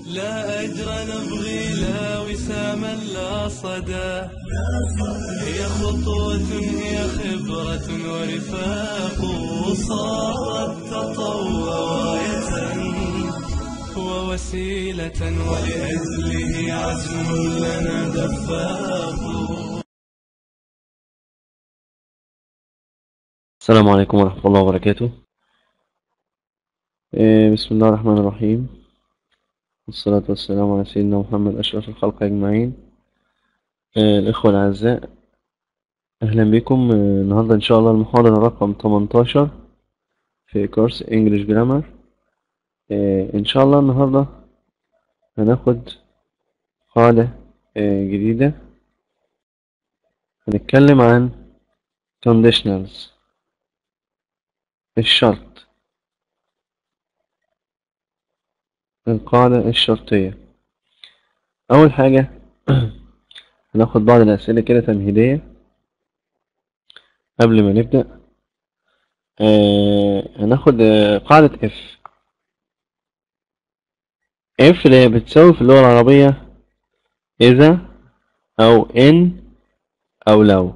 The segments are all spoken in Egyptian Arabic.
لا أجر نبغي لا وساما لا صدى هي خطوة هي خبرة ورفاق صارت تطوع غاية ووسيلة ولأجله عزم لنا دفاق السلام عليكم ورحمة الله وبركاته إيه، بسم الله الرحمن الرحيم والصلاة والسلام على سيدنا محمد أشرف الخلق أجمعين إيه، الإخوة الأعزاء أهلا بكم إيه، النهاردة إن شاء الله المحاضرة رقم 18 في كورس English Grammar إيه، إن شاء الله النهاردة هناخد قاعدة إيه، جديدة هنتكلم عن conditionals الشرط القاعدة الشرطية أول حاجة هناخد بعض الأسئلة كده تمهيدية قبل ما نبدأ آه هناخد آه قاعدة اف اف اللي هي بتساوي في اللغة العربية إذا أو إن أو لو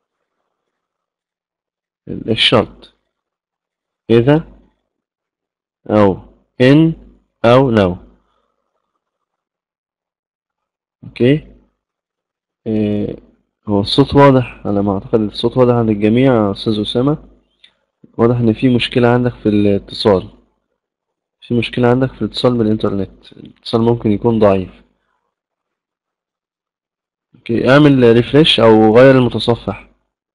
الشرط إذا أو إن أو لو أوكي إيه هو الصوت واضح على ما أعتقد الصوت واضح عند الجميع يا أستاذ أسامة واضح إن في مشكلة عندك في الاتصال في مشكلة عندك في الاتصال بالإنترنت الاتصال ممكن يكون ضعيف أوكي اعمل ريفريش أو غير المتصفح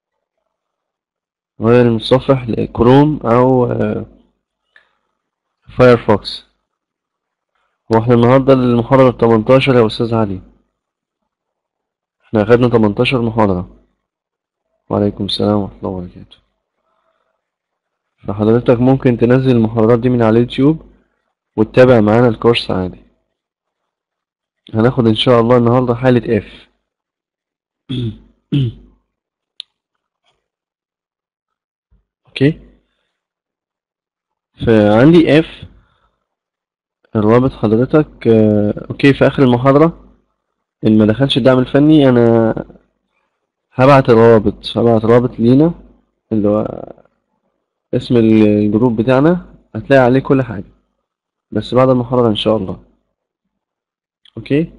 غير المتصفح لكروم أو آه، فايرفوكس واحنا النهاردة المحاضرة 18 يا أستاذ علي احنا أخدنا 18 محاضرة وعليكم السلام ورحمة الله وبركاته فحضرتك ممكن تنزل المحاضرات دي من على اليوتيوب وتتابع معانا الكورس عادي هناخد إن شاء الله النهاردة حالة اف اوكي فعندي اف الرابط حضرتك آه، اوكي في اخر المحاضرة ان ما دخلش الدعم الفني انا هبعت الروابط هبعت رابط لينا اللي هو اسم الجروب بتاعنا هتلاقي عليه كل حاجة بس بعد المحاضرة ان شاء الله اوكي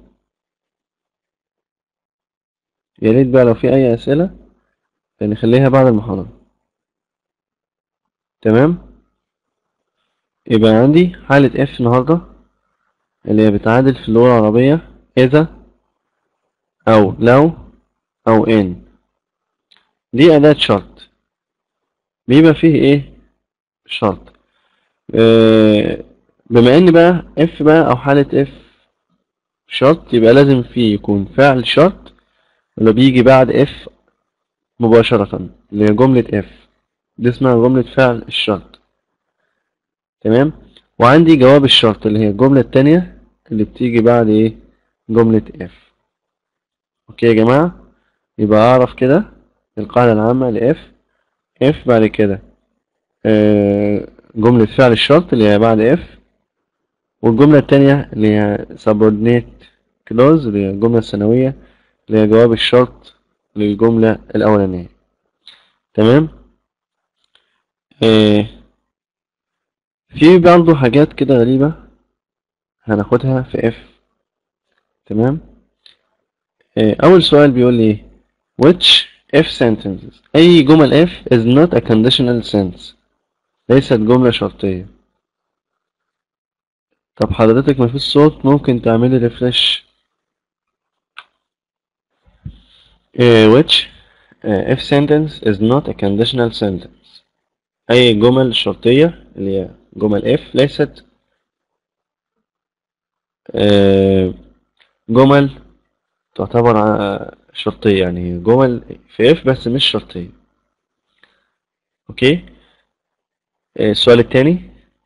يا ريت بقى لو في اي اسئلة نخليها بعد المحاضرة تمام يبقى عندي حالة اف النهاردة اللي هي بتعادل في اللغة العربية إذا أو لو أو إن دي أداة شرط بيبقى فيه إيه شرط آه بما إن بقى اف بقى أو حالة اف شرط يبقى لازم فيه يكون فعل شرط اللي بيجي بعد اف مباشرة اللي هي جملة اف دي اسمها جملة فعل الشرط تمام وعندي جواب الشرط اللي هي الجملة التانية اللي بتيجي بعد ايه جملة اف اوكي يا جماعة يبقى اعرف كده القاعدة العامة لاف اف بعد كده آه، جملة فعل الشرط اللي هي بعد اف والجملة التانية اللي هي subordinate clause اللي هي الجملة الثانوية اللي هي جواب الشرط للجملة الأولانية تمام آه، في برضه حاجات كده غريبة هناخدها في اف تمام آه، أول سؤال بيقول لي إيه؟ which if sentences أي جمل if is not a conditional sense ليست جملة شرطية طب حضرتك مفيش صوت ممكن تعملي ريفرش which آه، if sentence is not a conditional sentence أي جمل شرطية اللي هي جمل if ليست آه، جمل تعتبر ع- شرطية يعني هي جمل في if بس مش شرطية أوكي آه، السؤال التاني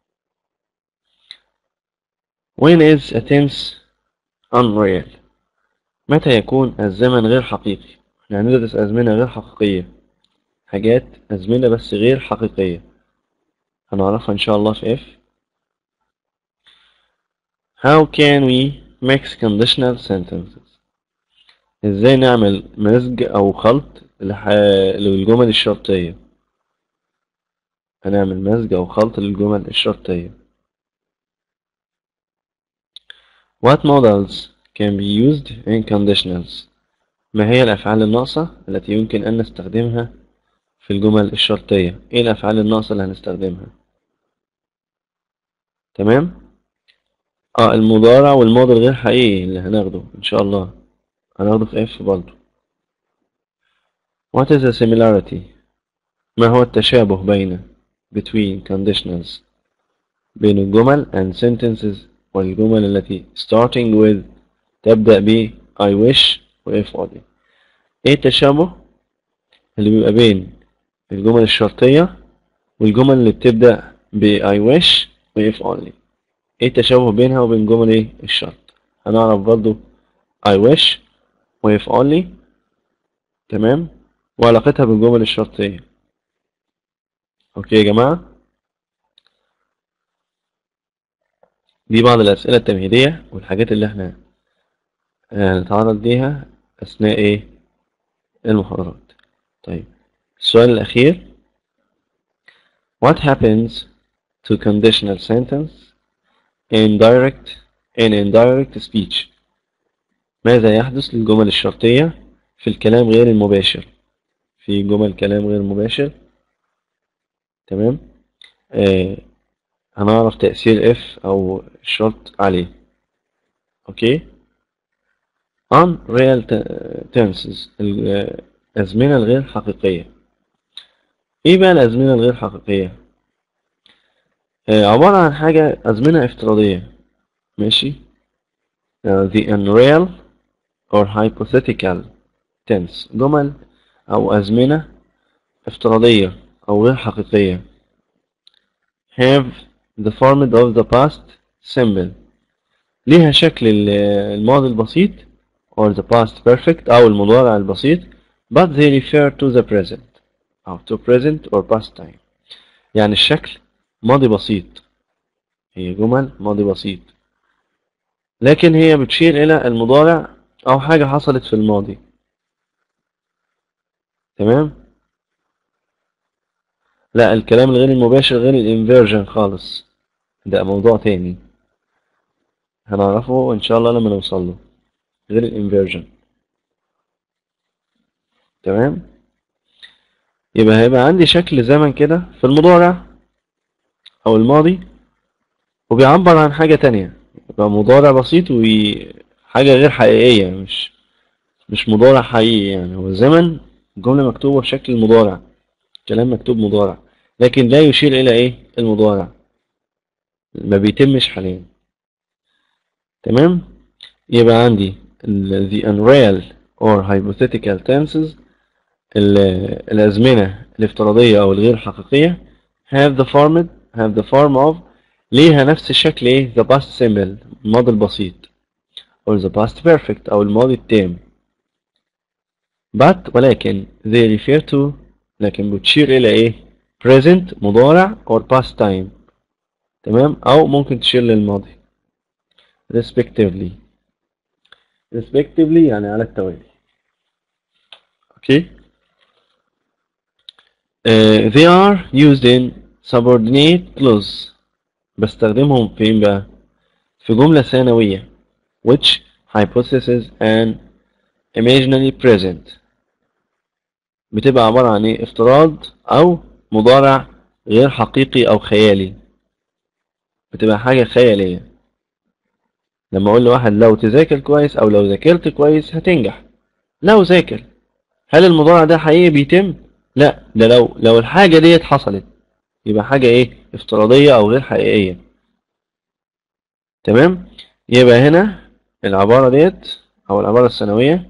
when is a tense unreal متى يكون الزمن غير حقيقي احنا هندرس أزمنة غير حقيقية حاجات أزمنة بس غير حقيقية هنعرفها إن شاء الله في F how can we mix conditional sentences ازاي نعمل مزج او خلط لح- للجمل الشرطية هنعمل مزج او خلط للجمل الشرطية What models can be used in conditionals ما هي الأفعال الناقصة التي يمكن أن نستخدمها في الجمل الشرطية ايه الأفعال الناقصة اللي هنستخدمها تمام اه المضارع والماضي الغير حقيقي اللي هناخده ان شاء الله هناخده في اف برضه What is the similarity ما هو التشابه بين between conditionals بين الجمل and sentences والجمل التي starting with تبدأ ب I wish و if only ايه التشابه اللي بيبقى بين الجمل الشرطية والجمل اللي بتبدأ ب I wish و if only ايه التشابه بينها وبين جمل ايه الشرط هنعرف برضو I wish و if only تمام وعلاقتها بالجمل الشرطية اوكي يا جماعة دي بعض الأسئلة التمهيدية والحاجات اللي احنا هنتعرض ليها أثناء ايه المحاضرات طيب السؤال الأخير What happens to conditional sentence in direct in indirect speech ماذا يحدث للجمل الشرطية في الكلام غير المباشر في جمل كلام غير مباشر تمام آه هنعرف تأثير if أو الشرط عليه أوكي unreal tenses الأزمنة الغير حقيقية إيه بقى الأزمنة الغير حقيقية آه عبارة عن حاجة أزمنة افتراضية ماشي uh, the unreal or hypothetical tense جمل أو أزمنة افتراضية أو غير حقيقية have the form of the past simple ليها شكل الماضي البسيط or the past perfect أو المضارع البسيط but they refer to the present أو to present or past time يعني الشكل ماضي بسيط هي جمل ماضي بسيط لكن هي بتشير إلى المضارع أو حاجة حصلت في الماضي تمام لا الكلام الغير المباشر غير الانفيرجن خالص ده موضوع تاني هنعرفه ان شاء الله لما نوصل له غير الانفيرجن تمام يبقى هيبقى عندي شكل زمن كده في المضارع او الماضي وبيعبر عن حاجة تانية يبقى مضارع بسيط وحاجة غير حقيقية مش مش مضارع حقيقي يعني هو زمن الجملة مكتوبة بشكل المضارع كلام مكتوب مضارع لكن لا يشير إلى إيه المضارع ما بيتمش حاليا تمام يبقى عندي the unreal or hypothetical tenses الأزمنة الافتراضية أو الغير حقيقية have the form have the form of ليها نفس الشكل إيه the past simple الماضي البسيط or the past perfect أو الماضي التام but ولكن they refer to لكن بتشير إلى إيه present مضارع or past time تمام أو ممكن تشير للماضي respectively respectively يعني على التوالي okay uh, they are used in subordinate clause بستخدمهم فين بقى في جملة ثانوية which hypothesizes an imaginary present بتبقى عبارة عن ايه افتراض او مضارع غير حقيقي او خيالي بتبقى حاجة خيالية لما اقول لواحد لو تذاكر كويس او لو ذاكرت كويس هتنجح لو ذاكر هل المضارع ده حقيقي بيتم لا ده لو لو الحاجة ديت حصلت يبقى حاجة ايه افتراضية او غير حقيقية تمام يبقى هنا العبارة ديت او العبارة الثانوية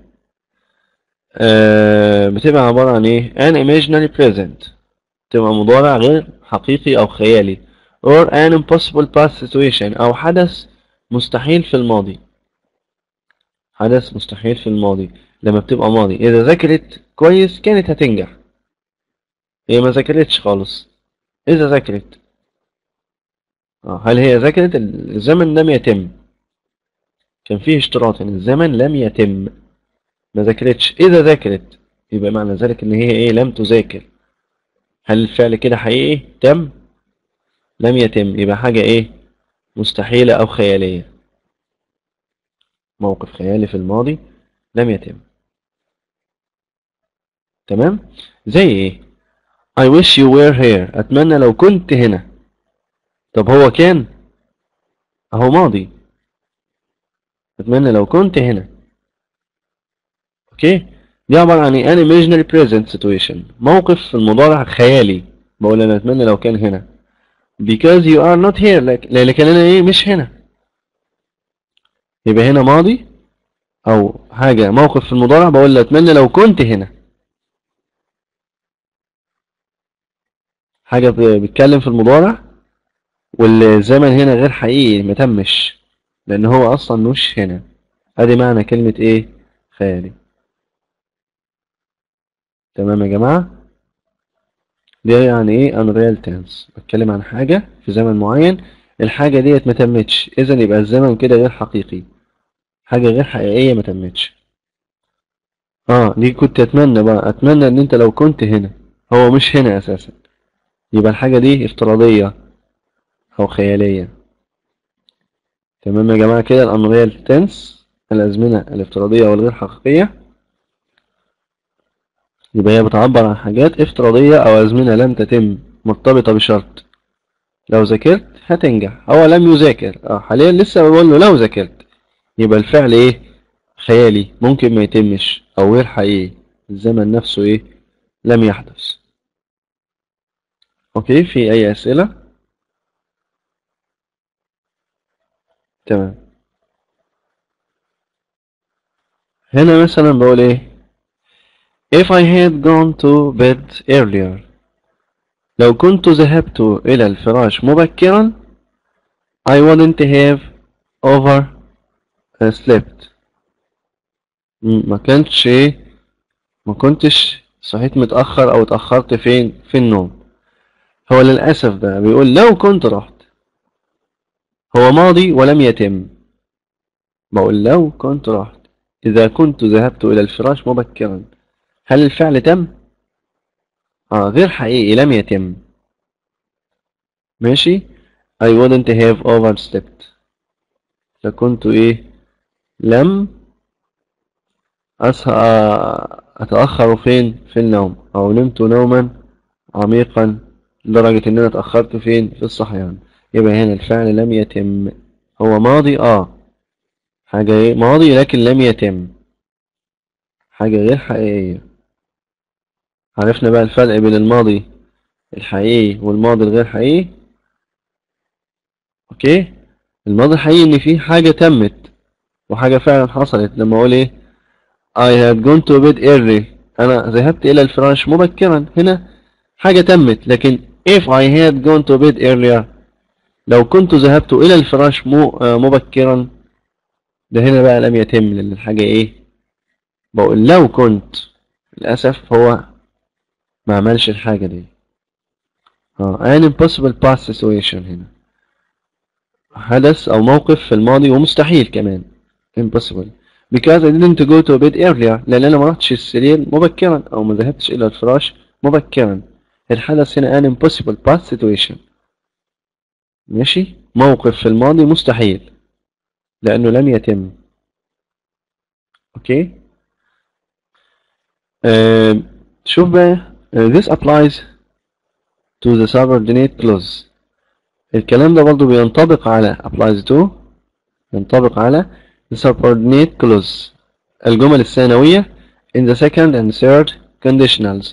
آه بتبقى عبارة عن ايه an imaginary present تبقى مضارع غير حقيقي او خيالي or an impossible past situation او حدث مستحيل في الماضي حدث مستحيل في الماضي لما بتبقى ماضي اذا ذاكرت كويس كانت هتنجح هي ما ذاكرتش خالص اذا ذاكرت هل هي ذاكرت الزمن لم يتم كان فيه اشتراط ان الزمن لم يتم ما ذاكرتش اذا ذاكرت يبقى معنى ذلك ان هي ايه لم تذاكر هل الفعل كده حقيقي تم لم يتم يبقى حاجة ايه مستحيلة او خيالية موقف خيالي في الماضي لم يتم تمام زي ايه I wish you were here اتمنى لو كنت هنا طب هو كان اهو ماضي اتمنى لو كنت هنا اوكي دي عبارة عن ايه an imaginary present situation موقف في المضارع خيالي بقول انا اتمنى لو كان هنا because you are not here لك- لكن انا ايه مش هنا يبقى هنا ماضي او حاجة موقف في المضارع بقول له اتمنى لو كنت هنا حاجة ب- بتتكلم في المضارع والزمن هنا غير حقيقي ما تمش لان هو اصلا مش هنا ادي معنى كلمة ايه خيالي تمام يا جماعة دي يعني ايه unreal tense بتكلم عن حاجة في زمن معين الحاجة ديت ما تمتش اذا يبقى الزمن كده غير حقيقي حاجة غير حقيقية ما تمتش اه دي كنت اتمنى بقى اتمنى ان انت لو كنت هنا هو مش هنا اساسا يبقى الحاجة دي افتراضية او خيالية تمام يا جماعة كده الانريال تنس الازمنة الافتراضية والغير حقيقية يبقى هي بتعبر عن حاجات افتراضية او ازمنة لم تتم مرتبطة بشرط لو ذاكرت هتنجح هو لم يذاكر اه حاليا لسه بقول له لو ذاكرت يبقى الفعل ايه خيالي ممكن ما يتمش او غير حقيقي الزمن نفسه ايه لم يحدث اوكي في اي اسئلة تمام هنا مثلا بقول ايه if I had gone to bed earlier لو كنت ذهبت إلى الفراش مبكرا I wouldn't have over slept م- ما كانتش ايه ما كنتش صحيت متأخر أو اتأخرت فين في النوم هو للأسف بقى بيقول لو كنت رحت هو ماضي ولم يتم بقول لو كنت رحت إذا كنت ذهبت إلى الفراش مبكرا هل الفعل تم؟ آه غير حقيقي لم يتم ماشي I wouldn't have overslept لكنت إيه لم أسهى أتأخر فين في النوم أو نمت نوما عميقا لدرجة إن أنا اتأخرت فين في الصحيان يبقى هنا الفعل لم يتم هو ماضي آه حاجة إيه ماضي لكن لم يتم حاجة غير حقيقية عرفنا بقى الفرق بين الماضي الحقيقي والماضي الغير حقيقي اوكي الماضي الحقيقي ان في حاجة تمت وحاجة فعلا حصلت لما اقول ايه I had gone to bed early انا ذهبت الى الفراش مبكرا هنا حاجة تمت لكن if I had gone to bed earlier لو كنت ذهبت الى الفراش مو- آه، مبكرا ده هنا بقى لم يتم لان الحاجة ايه بقول لو كنت للأسف هو ما عملش الحاجة دي اه an impossible past situation هنا حدث أو موقف في الماضي ومستحيل كمان impossible because I didn't go to bed earlier لأن أنا ما رحتش السرير مبكرا أو ما ذهبتش إلى الفراش مبكرا الحدث هنا an impossible past situation ماشي موقف في الماضي مستحيل لأنه لم يتم أوكي آه شوف بقى آه، this applies to the subordinate clause الكلام ده برضو بينطبق على applies to ينطبق على the subordinate clause الجمل الثانوية in the second and third conditionals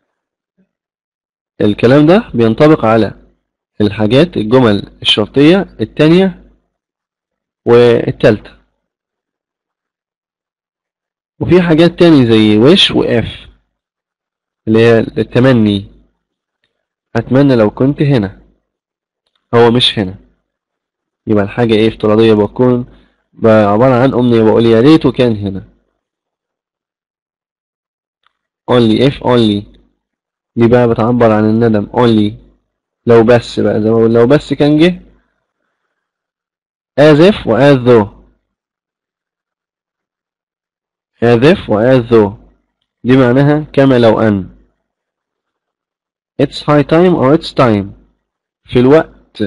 الكلام ده بينطبق على الحاجات الجمل الشرطية التانية والتالتة وفي حاجات تاني زي wish و if اللي هي التمني أتمنى لو كنت هنا هو مش هنا يبقى الحاجة ايه افتراضية بكون عبارة عن أمنية بقول يا ريته كان هنا only if only دي بقى بتعبر عن الندم only لو بس بقى زي ما بقول لو بس كان جه as if و as though as if و as though دي معناها كما لو أن it's high time or it's time في الوقت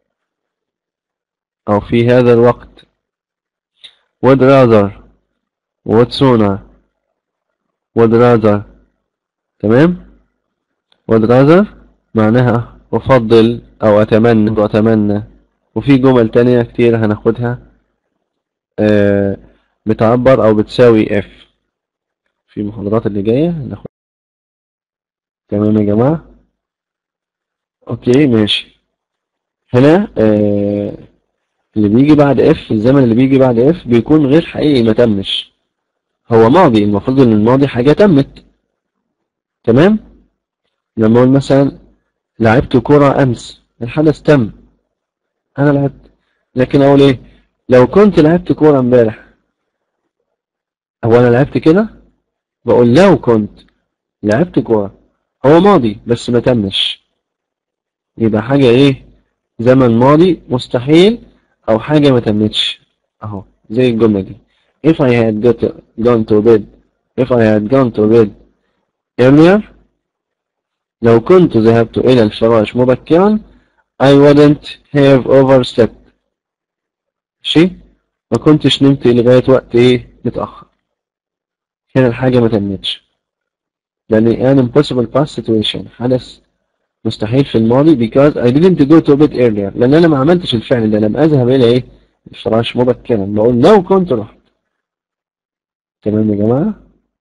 أو في هذا الوقت would rather would sooner would rather تمام would rather معناها أفضل أو أتمنى وأتمنى وفي جمل تانية كتير هناخدها آه بتعبر أو بتساوي F في المحاضرات اللي جاية هناخد تمام يا جماعة أوكي ماشي هنا آه اللي بيجي بعد F الزمن اللي بيجي بعد F بيكون غير حقيقي ما تمش هو ماضي المفروض إن الماضي حاجة تمت تمام لما أقول مثلا لعبت كرة أمس الحدث تم أنا لعبت لكن أقول إيه لو كنت لعبت كورة امبارح هو أنا لعبت كده بقول لو كنت لعبت كورة هو ماضي بس ما تمش يبقى حاجة إيه زمن ماضي مستحيل أو حاجة ما تمتش أهو زي الجملة دي if I had got gone to bed if I had gone to bed earlier لو كنت ذهبت إلى الفراش مبكرا I wouldn't have overslept ماشي ما كنتش نمت لغاية وقت إيه متأخر هنا الحاجة ما تمتش لأن an impossible past situation حدث مستحيل في الماضي because I didn't go to bed earlier لأن أنا ما عملتش الفعل ده لم أذهب إلى إيه الفراش مبكرا بقول لو كنت رحت تمام يا جماعة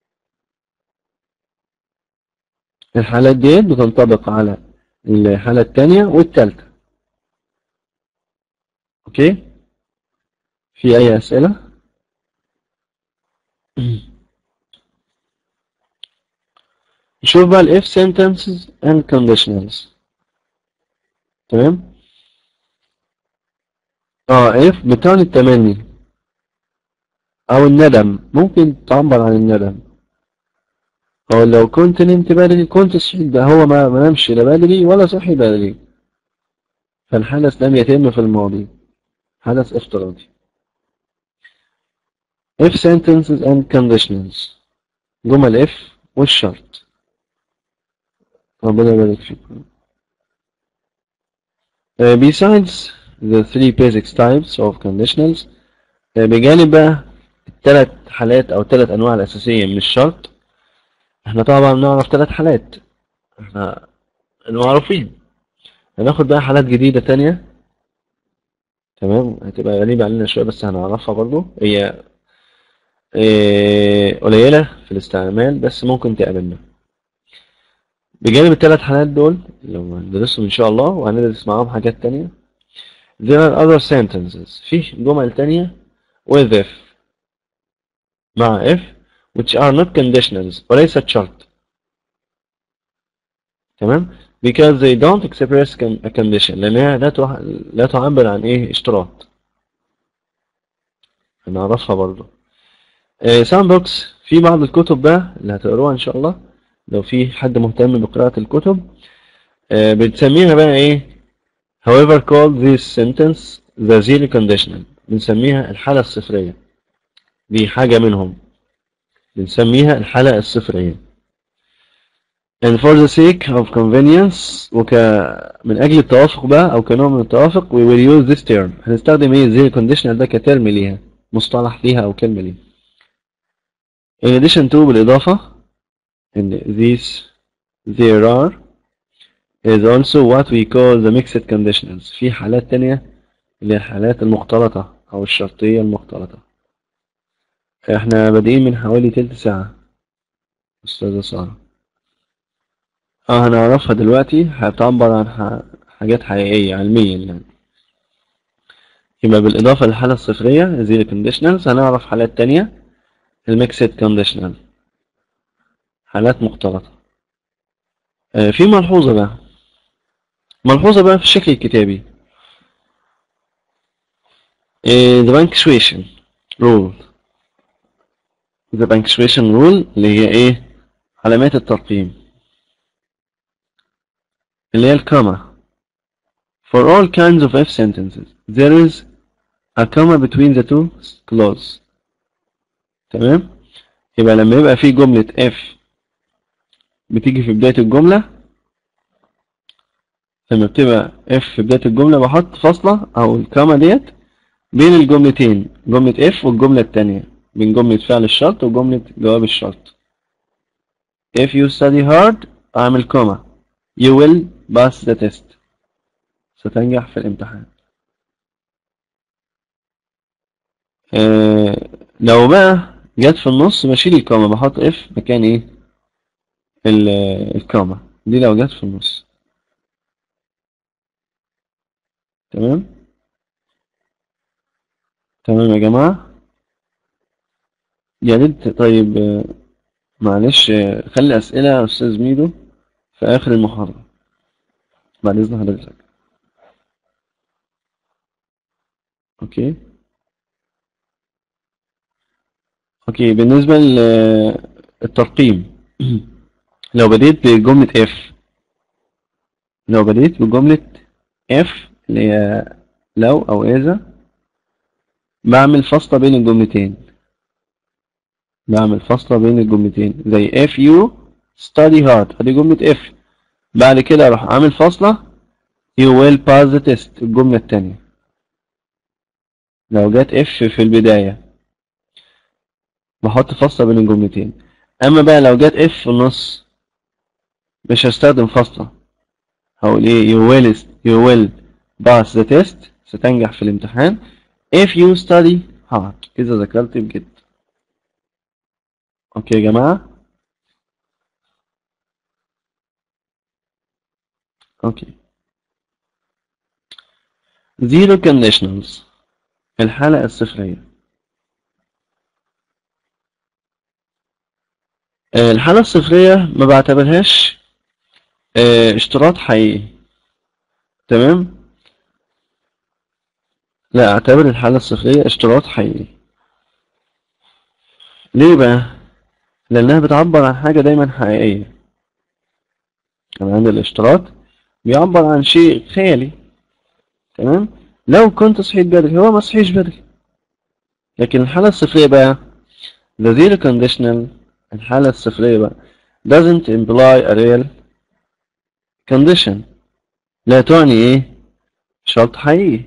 الحالات ديت بتنطبق على الحالة التانية والتالتة اوكي في اي اسئلة نشوف بقى ال if sentences and conditionals تمام اه if بتعني التمني او الندم ممكن تعبر عن الندم أو لو كنت نمت بدري كنت صحيت ده هو ما ما نامش لا بدري ولا صحي بدري فالحدث لم يتم في الماضي حدث افتراضي if sentences and conditionals جمل if والشرط ربنا يبارك فيكم uh, besides the three basic types of conditionals uh, بجانب بقى الثلاث حالات أو الثلاث أنواع الأساسية من الشرط احنا طبعا نعرف ثلاث حالات احنا المعروفين هناخد بقى حالات جديدة تانية تمام هتبقى غريبة علينا شوية بس هنعرفها برضو هي اه قليلة في الاستعمال بس ممكن تقابلنا بجانب الثلاث حالات دول اللي هندرسهم ان شاء الله وهندرس معاهم حاجات تانية there are other sentences في جمل تانية with if مع if which are not conditionals وليست شرط تمام because they don't express a condition لأنها لا تع... لا تعبر عن إيه اشتراط هنعرفها برضو سام بوكس في بعض الكتب بقى اللي هتقروها إن شاء الله لو في حد مهتم بقراءة الكتب آه بتسميها بقى إيه however called this sentence the zero conditional بنسميها الحالة الصفرية دي حاجة منهم بنسميها الحالة الصفرية and for the sake of convenience وك من أجل التوافق بقى أو كنوع من التوافق we will use this term هنستخدم إيه zero conditional ده كترم ليها مصطلح ليها أو كلمة ليها in addition to بالإضافة in this there are is also what we call the mixed conditionals في حالات تانية اللي هي الحالات المختلطة أو الشرطية المختلطة احنا بادئين من حوالي تلت ساعة أستاذة سارة اه هنعرفها دلوقتي هتعبر عن حاجات حقيقية علميا يعني يبقى بالإضافة للحالة الصفرية زي conditionals هنعرف حالات تانية الميكسد conditional حالات مختلطة آه في ملحوظة بقى ملحوظة بقى في الشكل الكتابي آه the punctuation rule the punctuation rule اللي هي ايه علامات الترقيم اللي هي الكوما for all kinds of if sentences there is a comma between the two clause تمام يبقى لما يبقى في جملة if بتيجي في بداية الجملة لما بتبقى if في بداية الجملة بحط فاصلة أو الكامة ديت بين الجملتين جملة if والجملة التانية بين جملة فعل الشرط وجملة جواب الشرط if you study hard أعمل كوما you will pass the test ستنجح في الامتحان آه لو بقى جت في النص بشيل الكوما بحط اف مكان ايه ال- الكوما دي لو جت في النص تمام تمام يا جماعة يا ريت طيب آه، معلش آه، خلي أسئلة يا أستاذ ميدو في آخر المحاضرة بعد إذن حضرتك أوكي أوكي بالنسبة للترقيم لو بديت بجملة if لو بديت بجملة if اللي هي لو أو إذا بعمل فاصلة بين الجملتين بعمل فاصلة بين الجملتين زي if you study hard ادي جملة if بعد كده اروح عامل فاصلة you will pass the test الجملة التانية لو جت if في البداية بحط فاصلة بين الجملتين اما بقى لو جت if في النص مش هستخدم فاصلة هقول ايه you will you will pass the test ستنجح في الامتحان if you study hard إذا ذاكرت بجد اوكي يا جماعة اوكي zero conditionals الحالة الصفرية آه، الحالة الصفرية ما بعتبرهاش آه، اشتراط حقيقي تمام لا اعتبر الحالة الصفرية اشتراط حقيقي ليه بقى لأنها بتعبر عن حاجة دايما حقيقية كان عند الاشتراط بيعبر عن شيء خيالي تمام لو كنت صحيت بدري هو ما صحيش بدري لكن الحالة الصفرية بقى the zero conditional الحالة الصفرية بقى doesn't imply a real condition لا تعني ايه شرط حقيقي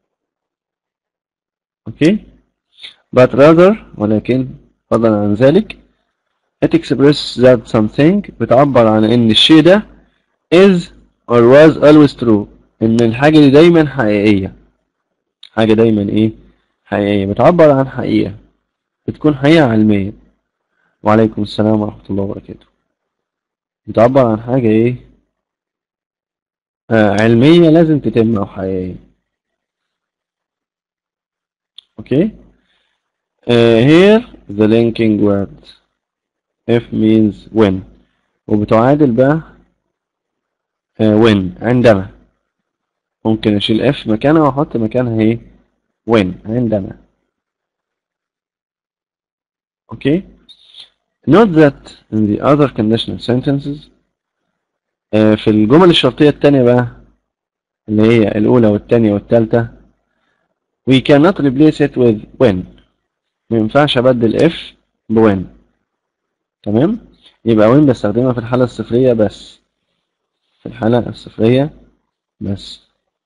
اوكي but rather ولكن فضلا عن ذلك it expresses that something بتعبر عن ان الشيء ده is or was always true ان الحاجة دي دايما حقيقية حاجة دايما ايه حقيقية بتعبر عن حقيقة بتكون حقيقة علمية وعليكم السلام ورحمة الله وبركاته بتعبر عن حاجة ايه آه علمية لازم تتم او حقيقية اوكي uh, here the linking word if means when وبتعادل بقى uh, when عندما ممكن اشيل if مكانها واحط مكانها ايه when عندما okay note that in the other conditional sentences uh, في الجمل الشرطية التانية بقى اللي هي الأولى والتانية والتالتة we cannot replace it with when ما ينفعش أبدل if ب when تمام يبقى when بستخدمها في الحالة الصفرية بس في الحالة الصفرية بس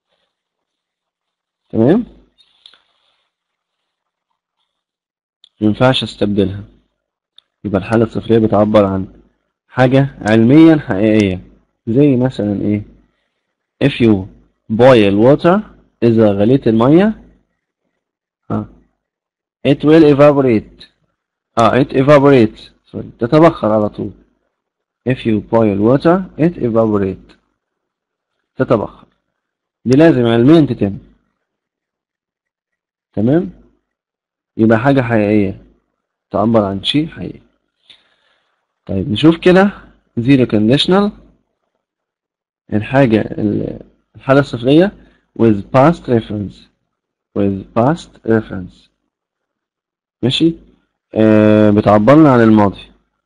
تمام ما ينفعش استبدلها يبقى الحالة الصفرية بتعبر عن حاجة علميا حقيقية زي مثلا ايه if you boil water إذا غليت المية ها it will evaporate اه it evaporates sorry تتبخر على طول if you boil water it evaporates تتبخر دي لازم علميا تتم تمام يبقى حاجة حقيقية تعبر عن شيء حقيقي طيب نشوف كده zero conditional الحاجة الحالة الصفرية with past reference with past reference ماشي آه بتعبرنا عن الماضي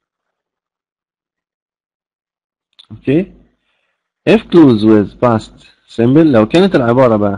اوكي if close with past simple لو كانت العبارة بقى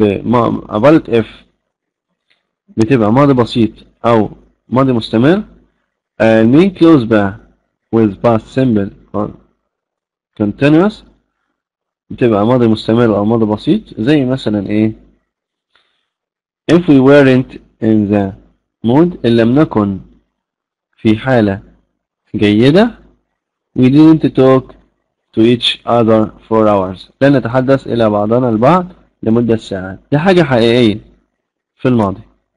بعبارة if بتبقى ماضي بسيط أو ماضي مستمر آه، المين كلوز بقى with past simple or continuous بتبقى ماضي مستمر أو ماضي بسيط زي مثلا إيه if we weren't in the mood إن لم نكن في حالة جيدة we didn't talk to each other for hours لن نتحدث إلى بعضنا البعض لمدة ساعات دي حاجة حقيقية في الماضي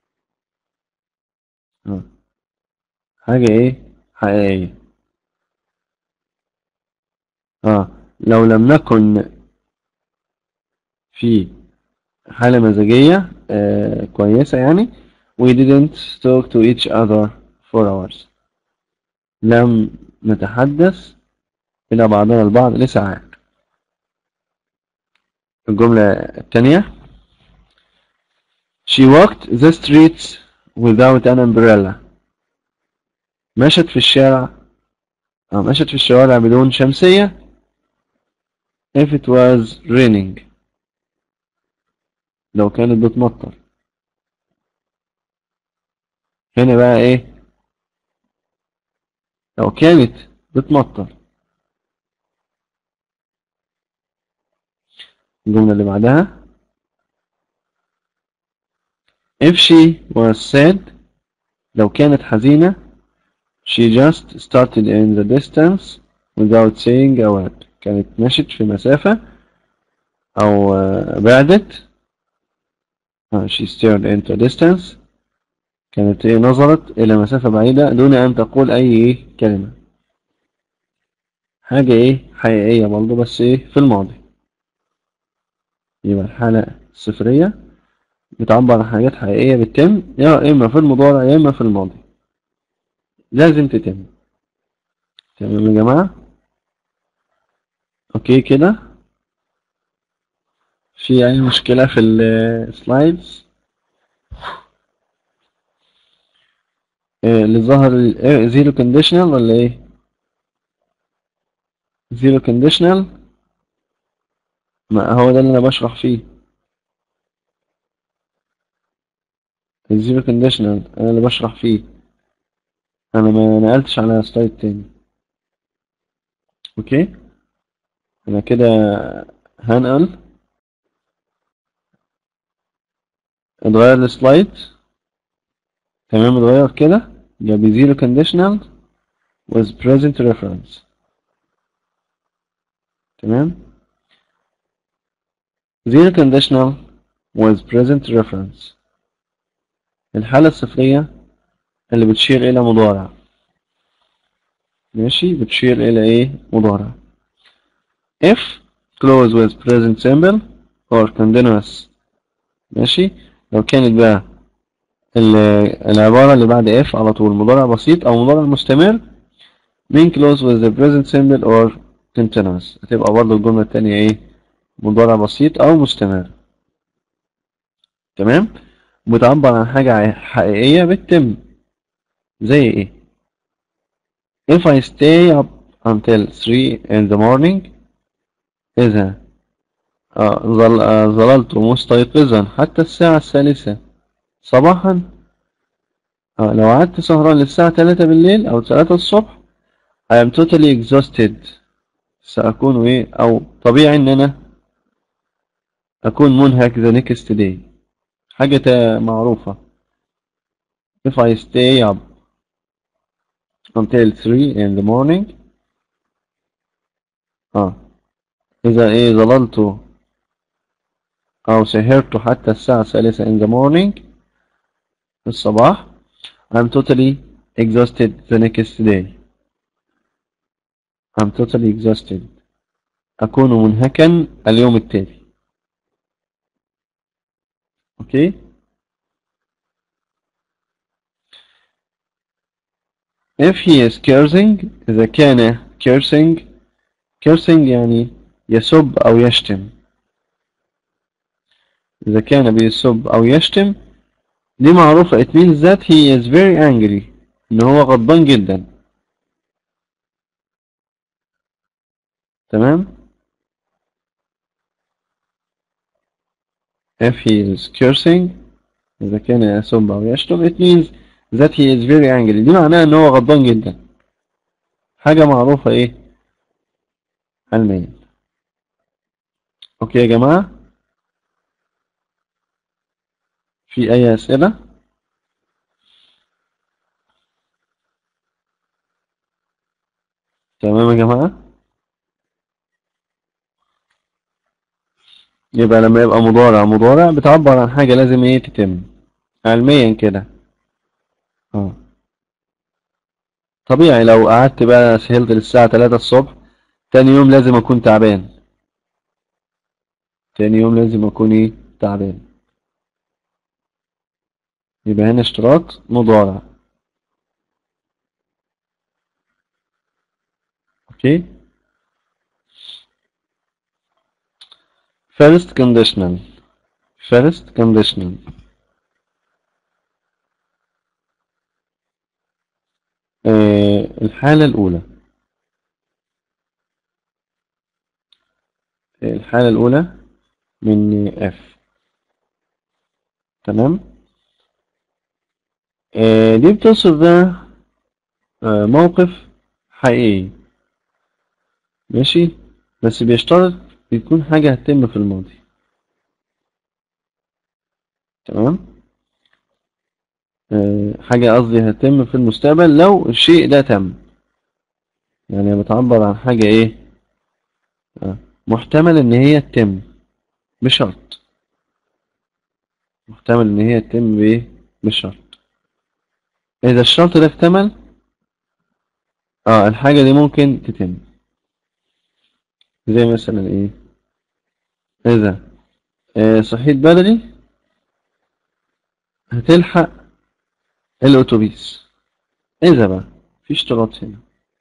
آه. حاجة إيه حقيقية آه لو لم نكن في حالة مزاجية آه كويسة يعني we didn't talk to each other for hours لم نتحدث إلى بعضنا البعض لساعات الجملة الثانية She walked the streets without an umbrella مشت في الشارع أو مشت في الشوارع بدون شمسية if it was raining لو كانت بتمطر هنا بقى ايه لو كانت بتمطر الجملة اللي بعدها if she was sad لو كانت حزينة she just started in the distance without saying a word كانت مشت في مسافة أو آه، بعدت آه، she stared into distance كانت إيه نظرت إلى مسافة بعيدة دون أن تقول أي إيه كلمة حاجة إيه حقيقية برضه بس إيه في الماضي يبقى الحالة الصفرية بتعبر عن حاجات حقيقية بتتم يا إما في المضارع يا إما في الماضي لازم تتم تمام يا جماعة أوكي كده في أي مشكلة في السلايدز اللي ظهر زيرو كونديشنال ولا ايه زيرو كونديشنال ما هو ده اللي انا بشرح فيه الزيرو كونديشنال انا اللي بشرح فيه انا ما نقلتش على سلايد تاني اوكي انا كده هنقل اتغير السلايد تمام اتغير كده يبقى بزيرو conditional with present reference تمام zero conditional with present reference الحالة الصفرية اللي بتشير إلى مضارع ماشي بتشير إلى إيه مضارع if close with present simple or continuous ماشي لو كانت بقى ال- العبارة اللي بعد if على طول مضارع بسيط أو مضارع مستمر being close with the present simple or continuous هتبقى برضه الجملة التانية إيه مضارع بسيط أو مستمر تمام بتعبر عن حاجة حقيقية بتتم زي إيه if I stay up until 3 in the morning إذا آه، ظل- آه، ظللت مستيقظا حتى الساعة الثالثة صباحا آه، لو قعدت سهران للساعة 3 بالليل أو 3 الصبح I am totally exhausted سأكون إيه أو طبيعي إن أنا أكون منهك the next day حاجة تا- معروفة if I stay up until 3 in the morning آه إذا إيه ظللت أو سهرت حتى الساعة الثالثة in the morning في الصباح I'm totally exhausted the next day I'm totally exhausted أكون منهكا اليوم التالي أوكي if he is cursing إذا كان cursing cursing يعني يسب أو يشتم إذا كان بيسب أو يشتم دي معروفة it means that he is very angry إن هو غضبان جدا تمام if he is cursing إذا كان يسب أو يشتم it means that he is very angry دي معناها ان هو غضبان جدا حاجة معروفة ايه علميا اوكي يا جماعة في اي اسئلة تمام يا جماعة يبقى لما يبقى مضارع مضارع بتعبر عن حاجة لازم ايه تتم علميا كده اه طبيعي لو قعدت بقى سهلت للساعة 3 الصبح تاني يوم لازم اكون تعبان تاني يوم لازم اكون ايه تعبان يبقى هنا اشتراط مضارع اوكي first conditional first conditional آه الحالة الأولى الحالة الأولى من F تمام آه دي بتصف بقى آه موقف حقيقي ماشي بس بيشترط بيكون حاجة هتتم في الماضي تمام آه حاجة قصدي هتتم في المستقبل لو الشيء ده تم يعني بتعبر عن حاجة ايه آه محتمل ان هي تتم بشرط محتمل ان هي تتم بايه بشرط اذا الشرط ده اكتمل اه الحاجة دي ممكن تتم زي مثلا ايه اذا آه صحيت بدري هتلحق الاتوبيس اذا بقى في اشتراط هنا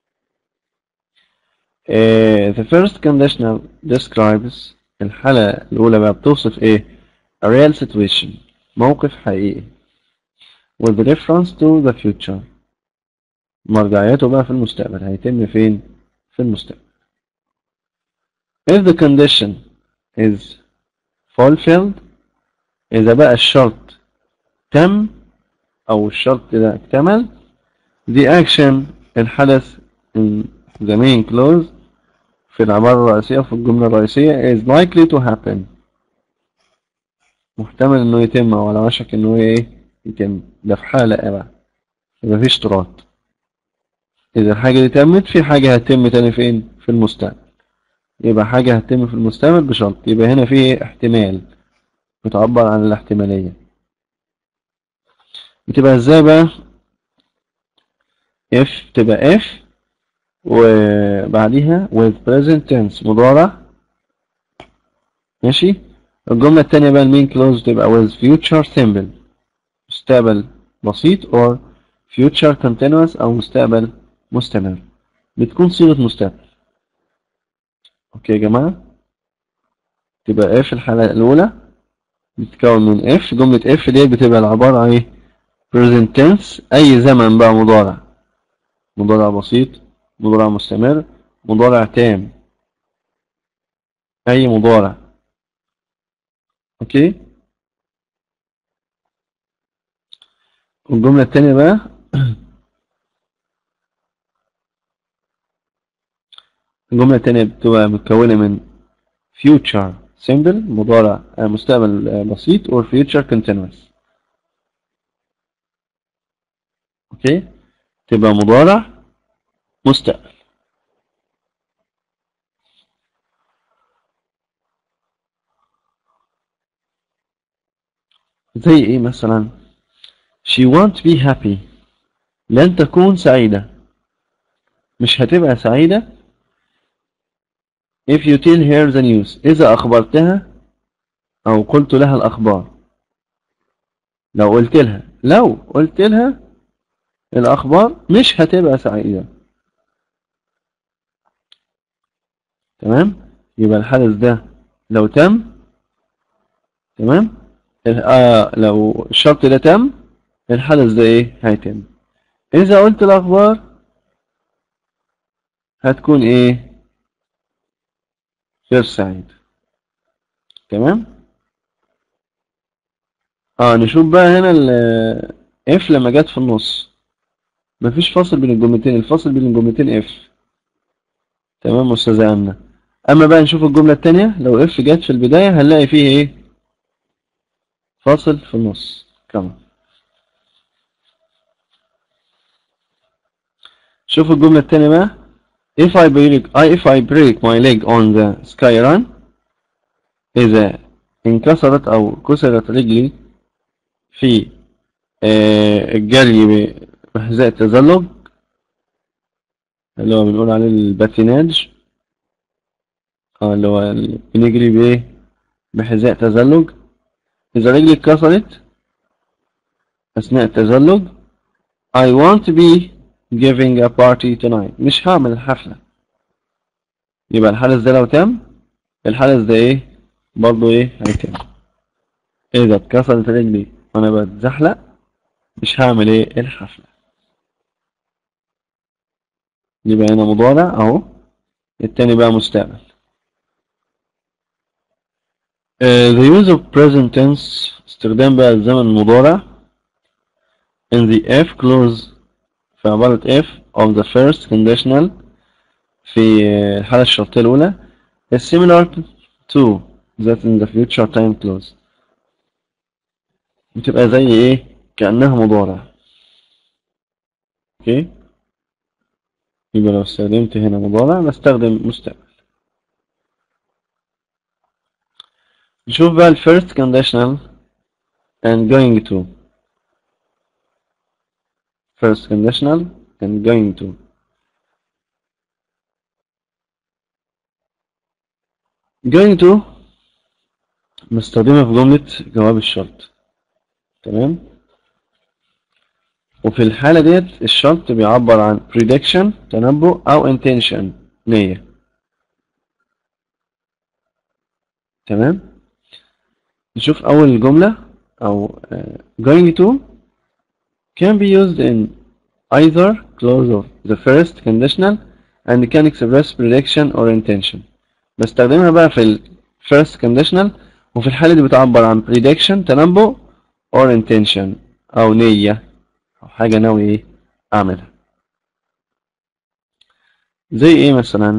آه the first conditional describes الحالة الأولى بقى بتوصف ايه a real situation موقف حقيقي with reference to the future مرجعيته بقى في المستقبل هيتم فين في المستقبل if the condition is fulfilled إذا بقى الشرط تم أو الشرط ده اكتمل the action الحدث in the main clause في العبارة الرئيسية في الجملة الرئيسية is likely to happen محتمل إنه يتم أو على وشك إنه إيه يتم ده في حالة إيه بقى يبقى في اشتراط إذا الحاجة دي تمت في حاجة هتتم تاني فين في المستقبل يبقى حاجة هتتم في المستقبل بشرط يبقى هنا في احتمال بتعبر عن الاحتمالية بتبقى ازاي بقى if تبقى if وبعديها with present tense مضارع ماشي الجملة التانية بقى المين كلوز تبقى with future simple مستقبل بسيط or future continuous أو مستقبل مستمر بتكون صيغة مستقبل اوكي يا جماعة تبقى اف الحالة الأولى بتتكون من اف جملة اف دي بتبقى العبارة عن ايه present tense أي زمن بقى مضارع مضارع بسيط مضارع مستمر مضارع تام أي مضارع اوكي الجملة التانية بقى الجملة التانية بتبقى متكونة من future simple مضارع مستقبل بسيط or future continuous اوكي تبقى مضارع مستقبل زي ايه مثلا she won't be happy لن تكون سعيدة مش هتبقى سعيدة if you tell her the news إذا أخبرتها أو قلت لها الأخبار لو قلت لها لو قلت لها الأخبار مش هتبقى سعيدة تمام يبقى الحدث ده لو تم تمام آه لو الشرط ده تم الحدث ده ايه هيتم إذا قلت الأخبار هتكون ايه غير سعيد تمام اه نشوف بقى هنا اف لما جت في النص مفيش فاصل بين الجملتين الفاصل بين الجملتين اف تمام استاذة امنة اما بقى نشوف الجملة التانية لو اف جت في البداية هنلاقي فيه ايه فاصل في النص كمان شوف الجملة التانية بقى if I break I if I break my leg on the sky run إذا انكسرت أو كسرت رجلي في آه، الجري بحذاء التزلج اللي هو بنقول عليه الباتيناج اه اللي هو ال- بنجري بإيه بحذاء تزلج إذا رجلي اتكسرت أثناء التزلج I want to be giving a party tonight مش هعمل الحفلة يبقى الحدث ده لو تم الحدث ده ايه برضه ايه هيتم اذا اتكسرت رجلي وانا بتزحلق مش هعمل ايه الحفلة يبقى هنا مضارع اهو التاني بقى مستقبل Uh, the use of present tense استخدام بقى الزمن المضارع in the F clause في عبارة F of the first conditional في الحالة الشرطية الأولى is similar to that in the future time clause بتبقى زي إيه كأنها مضارع أوكي يبقى لو استخدمت هنا مضارع بستخدم مستقبل نشوف بقى ال first conditional and going to first conditional and going to going to مستخدمة في جملة جواب الشرط تمام وفي الحالة ديت الشرط بيعبر عن prediction تنبؤ أو intention نية تمام نشوف أول جملة أو آه، going to can be used in either clause of the first conditional and can express prediction or intention بستخدمها بقى في ال first conditional وفي الحالة دي بتعبر عن prediction تنبؤ or intention أو نية أو حاجة ناوي إيه أعملها زي إيه مثلا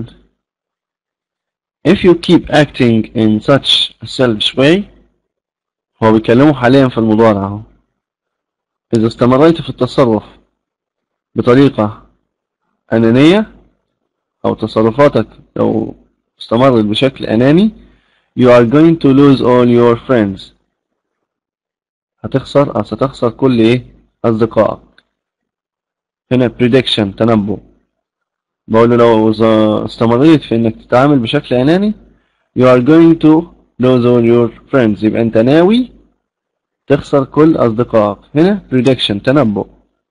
if you keep acting in such a selfish way هو بيكلمه حاليا في المضارع اهو إذا استمريت في التصرف بطريقة أنانية أو تصرفاتك لو استمرت بشكل أناني you are going to lose all your friends هتخسر أو ستخسر كل إيه أصدقائك هنا prediction تنبؤ بقول له لو ز- استمريت في إنك تتعامل بشكل أناني you are going to lose all your friends يبقى أنت ناوي تخسر كل أصدقائك هنا prediction تنبؤ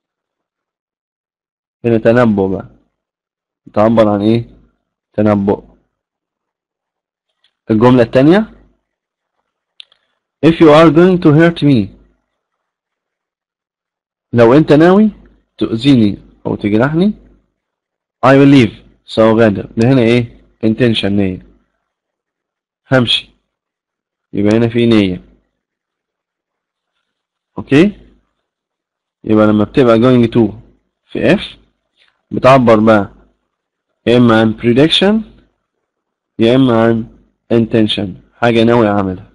هنا تنبؤ بقى تعبر عن إيه تنبؤ الجملة التانية if you are going to hurt me لو أنت ناوي تؤذيني أو تجرحني I will leave سأغادر ده هنا إيه intention نية همشي يبقى هنا في نية أوكي يبقى لما بتبقى going to في F بتعبر بقى يا إما عن prediction يا إما عن intention حاجة ناوي أعملها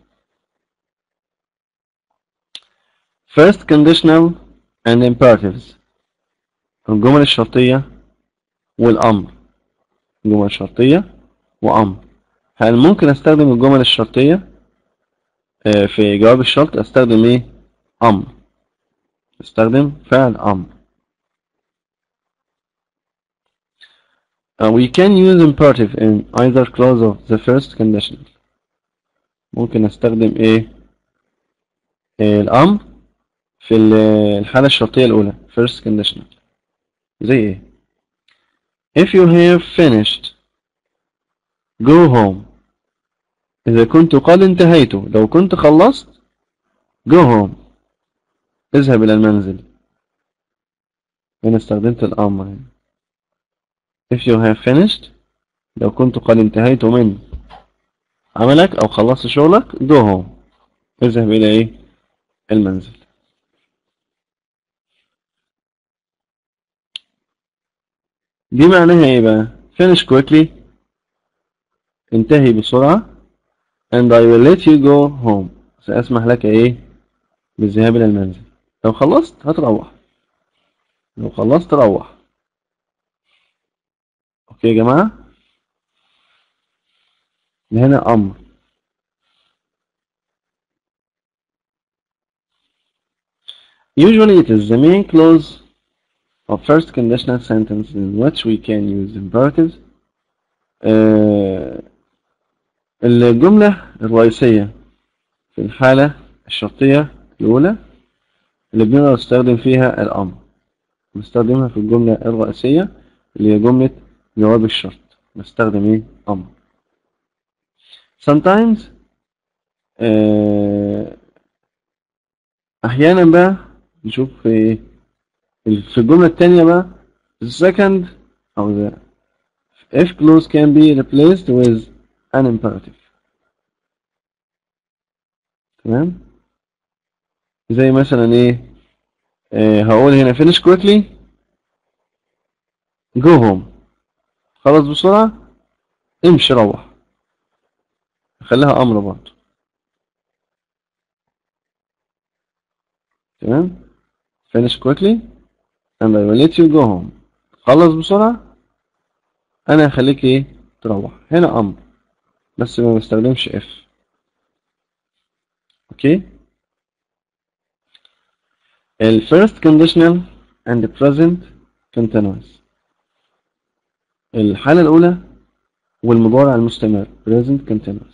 first conditional and imperatives الجمل الشرطية والأمر جمل شرطية وأمر هل ممكن أستخدم الجمل الشرطية آه، في جواب الشرط أستخدم إيه أمر أستخدم فعل أمر Uh, we can use imperative in either clause of the first condition ممكن استخدم ايه آه، الامر في ال- الحالة الشرطية الاولى first conditional زي ايه if you have finished go home اذا كنت قد انتهيت لو كنت خلصت go home اذهب الى المنزل هنا استخدمت الامر هنا if you have finished لو كنت قد انتهيت من عملك أو خلصت شغلك go home اذهب إلى إيه المنزل دي معناها ايه بقى finish quickly انتهي بسرعة and I will let you go home سأسمح لك ايه بالذهاب الى المنزل لو خلصت هتروح لو خلصت روح اوكي يا جماعة هنا امر Usually it is the main clause of first conditional sentence in which we can use imperatives. آه، الجملة الرئيسية في الحالة الشرطية الأولى اللي بنقدر نستخدم فيها الأمر نستخدمها في الجملة الرئيسية اللي هي جملة جواب الشرط نستخدم ايه أمر sometimes آه، أحيانا بقى نشوف في في الجملة التانية بقى the second أو the if clause can be replaced with an imperative تمام زي مثلا ايه آه هقول هنا finish quickly go home خلص بسرعة امشي روح خليها أمر برضه تمام finish quickly and I will let you go home خلص بسرعة أنا هخليك إيه تروح هنا أمر بس ما بستخدمش if أوكي ال first conditional and the present continuous الحالة الأولى والمضارع المستمر present continuous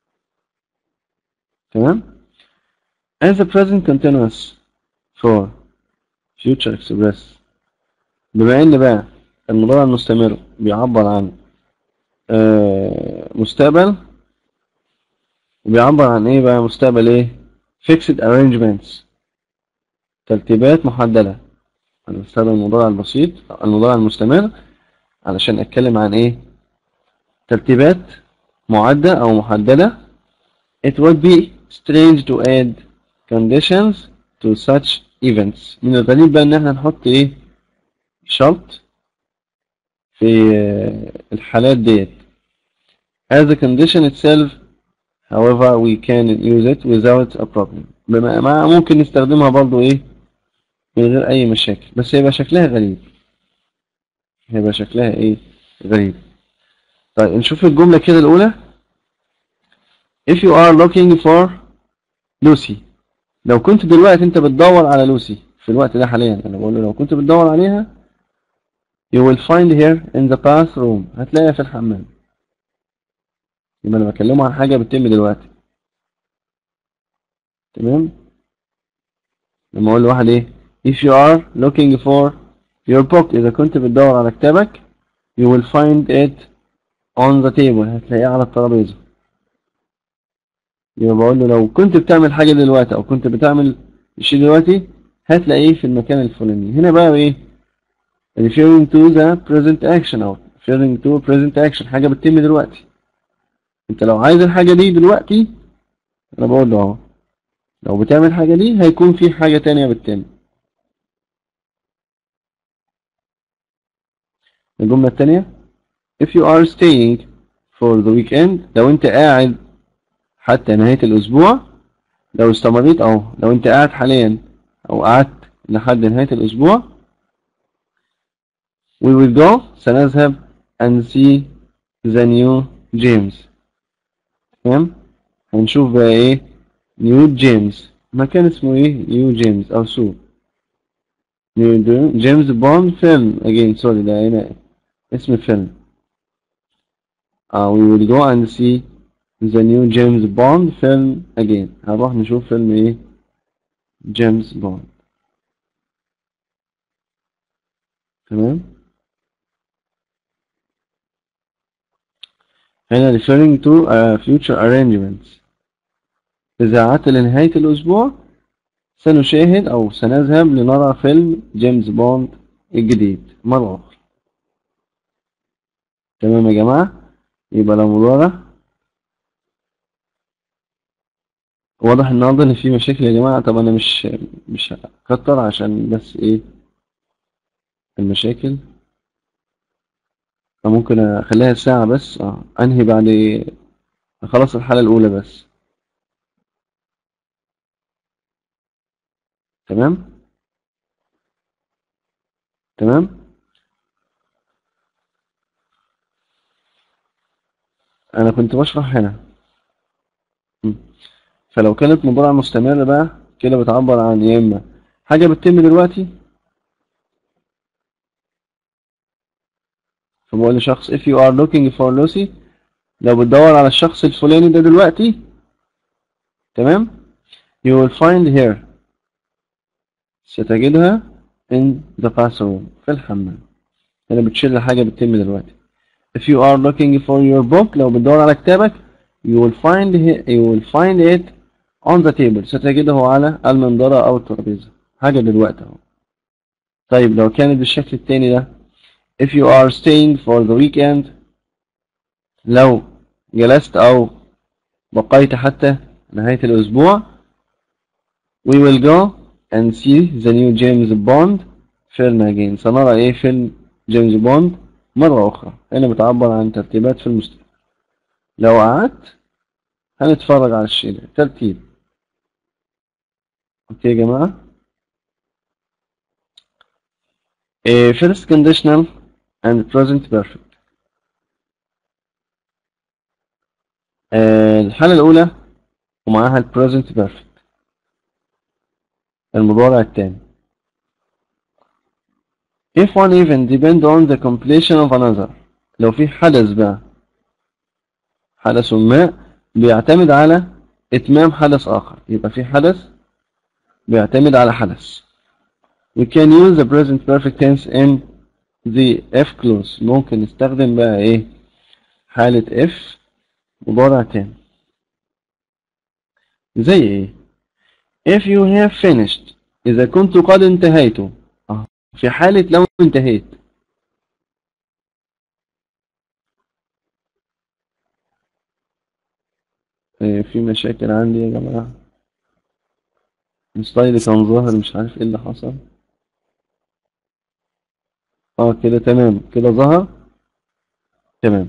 تمام as the present continuous for future express بما ان بقى المضارع المستمر بيعبر عن آه، مستقبل وبيعبر عن ايه بقى مستقبل ايه fixed arrangements ترتيبات محددة انا بستخدم المضارع البسيط المضارع المستمر علشان اتكلم عن ايه ترتيبات معدة او محددة it would be strange to add conditions to such events من الغريب بقى ان احنا نحط ايه شرط في آه، الحالات ديت as a condition itself however we can use it without a problem بما مع ممكن نستخدمها برضو ايه من غير اي مشاكل بس هيبقى شكلها غريب هيبقى شكلها ايه غريب طيب نشوف الجملة كده الأولى if you are looking for Lucy لو كنت دلوقتي انت بتدور على لوسي في الوقت ده حاليا انا بقول له لو كنت بتدور عليها you will find her in the bathroom هتلاقيها في الحمام يبقى انا بكلمه عن حاجة بتتم دلوقتي تمام لما اقول لواحد ايه if you are looking for your book اذا كنت بتدور على كتابك you will find it on the table هتلاقيه على الترابيزة يبقى بقول له لو كنت بتعمل حاجة دلوقتي او كنت بتعمل الشيء دلوقتي هتلاقيه في المكان الفلاني هنا بقى ايه referring to the present action او referring to present action حاجة بتتم دلوقتي انت لو عايز الحاجة دي دلوقتي انا بقول له اهو لو بتعمل حاجة دي هيكون في حاجة تانية بتتم الجملة التانية if you are staying for the weekend لو انت قاعد حتى نهاية الأسبوع لو استمريت أو لو أنت قاعد حاليا أو قعدت لحد نهاية الأسبوع we will go سنذهب and see the new James تمام هنشوف بقى إيه نيو جيمس مكان اسمه إيه نيو جيمس أو سوق نيو جيمس بوند فيلم again sorry ده هنا اسم الفيلم uh, we will go and see the new James Bond film again هنروح نشوف فيلم ايه جيمس بوند تمام هنا referring to uh, future arrangements إذا عدت لنهاية الأسبوع سنشاهد أو سنذهب لنرى فيلم جيمس بوند الجديد مرة أخرى تمام يا جماعة يبقى لو مضارع واضح النهارده ان في مشاكل يا جماعه طب انا مش مش هكتر عشان بس ايه المشاكل فممكن اخليها ساعة بس اه انهي بعد خلاص الحالة الاولى بس تمام تمام انا كنت بشرح هنا م. فلو كانت مضارع مستمر بقى كده بتعبر عن يا اما حاجة بتتم دلوقتي فبقول لشخص if you are looking for Lucy لو بتدور على الشخص الفلاني ده دلوقتي تمام you will find her ستجدها in the bathroom في الحمام هنا بتشيل حاجة بتتم دلوقتي if you are looking for your book لو بتدور على كتابك you will find it, you will find it on the table ستجده على المنظرة أو الترابيزة حاجة دلوقتي اهو طيب لو كانت بالشكل التاني ده if you are staying for the weekend لو جلست أو بقيت حتى نهاية الأسبوع we will go and see the new James Bond film again سنرى إيه فيلم جيمس بوند مرة أخرى هنا بتعبر عن ترتيبات في المستقبل لو قعدت هنتفرج على الشيء ده ترتيب أوكي يا جماعة إيه first conditional and present perfect آه، الحالة الأولى ومعاها ال present perfect المضارع التام if one event depend on the completion of another لو في حدث بقى حدث ما بيعتمد على إتمام حدث آخر يبقى في حدث بيعتمد على حدث we can use the present perfect tense in the if clause ممكن نستخدم بقى ايه حالة if مضارع تام زي ايه if you have finished إذا كنت قد انتهيت اه في حالة لو انتهيت إيه في مشاكل عندي يا جماعة السلايد كان ظاهر مش عارف ايه اللي حصل اه كده تمام كده ظهر تمام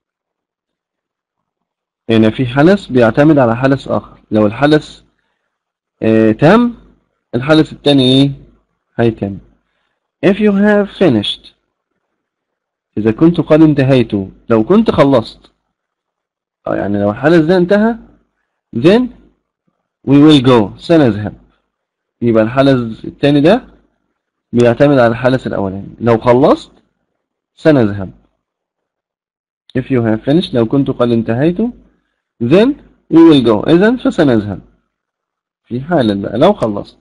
هنا في حدث بيعتمد على حدث آخر لو الحدث آه تم الحدث التاني ايه هيتم if you have finished إذا كنت قد انتهيت لو كنت خلصت اه يعني لو الحدث ده انتهى then we will go سنذهب يبقى الحدث التاني ده بيعتمد على الحدث الأولاني لو خلصت سنذهب if you have finished لو كنت قد انتهيت then we will go إذن فسنذهب في حالة بقى لو خلصت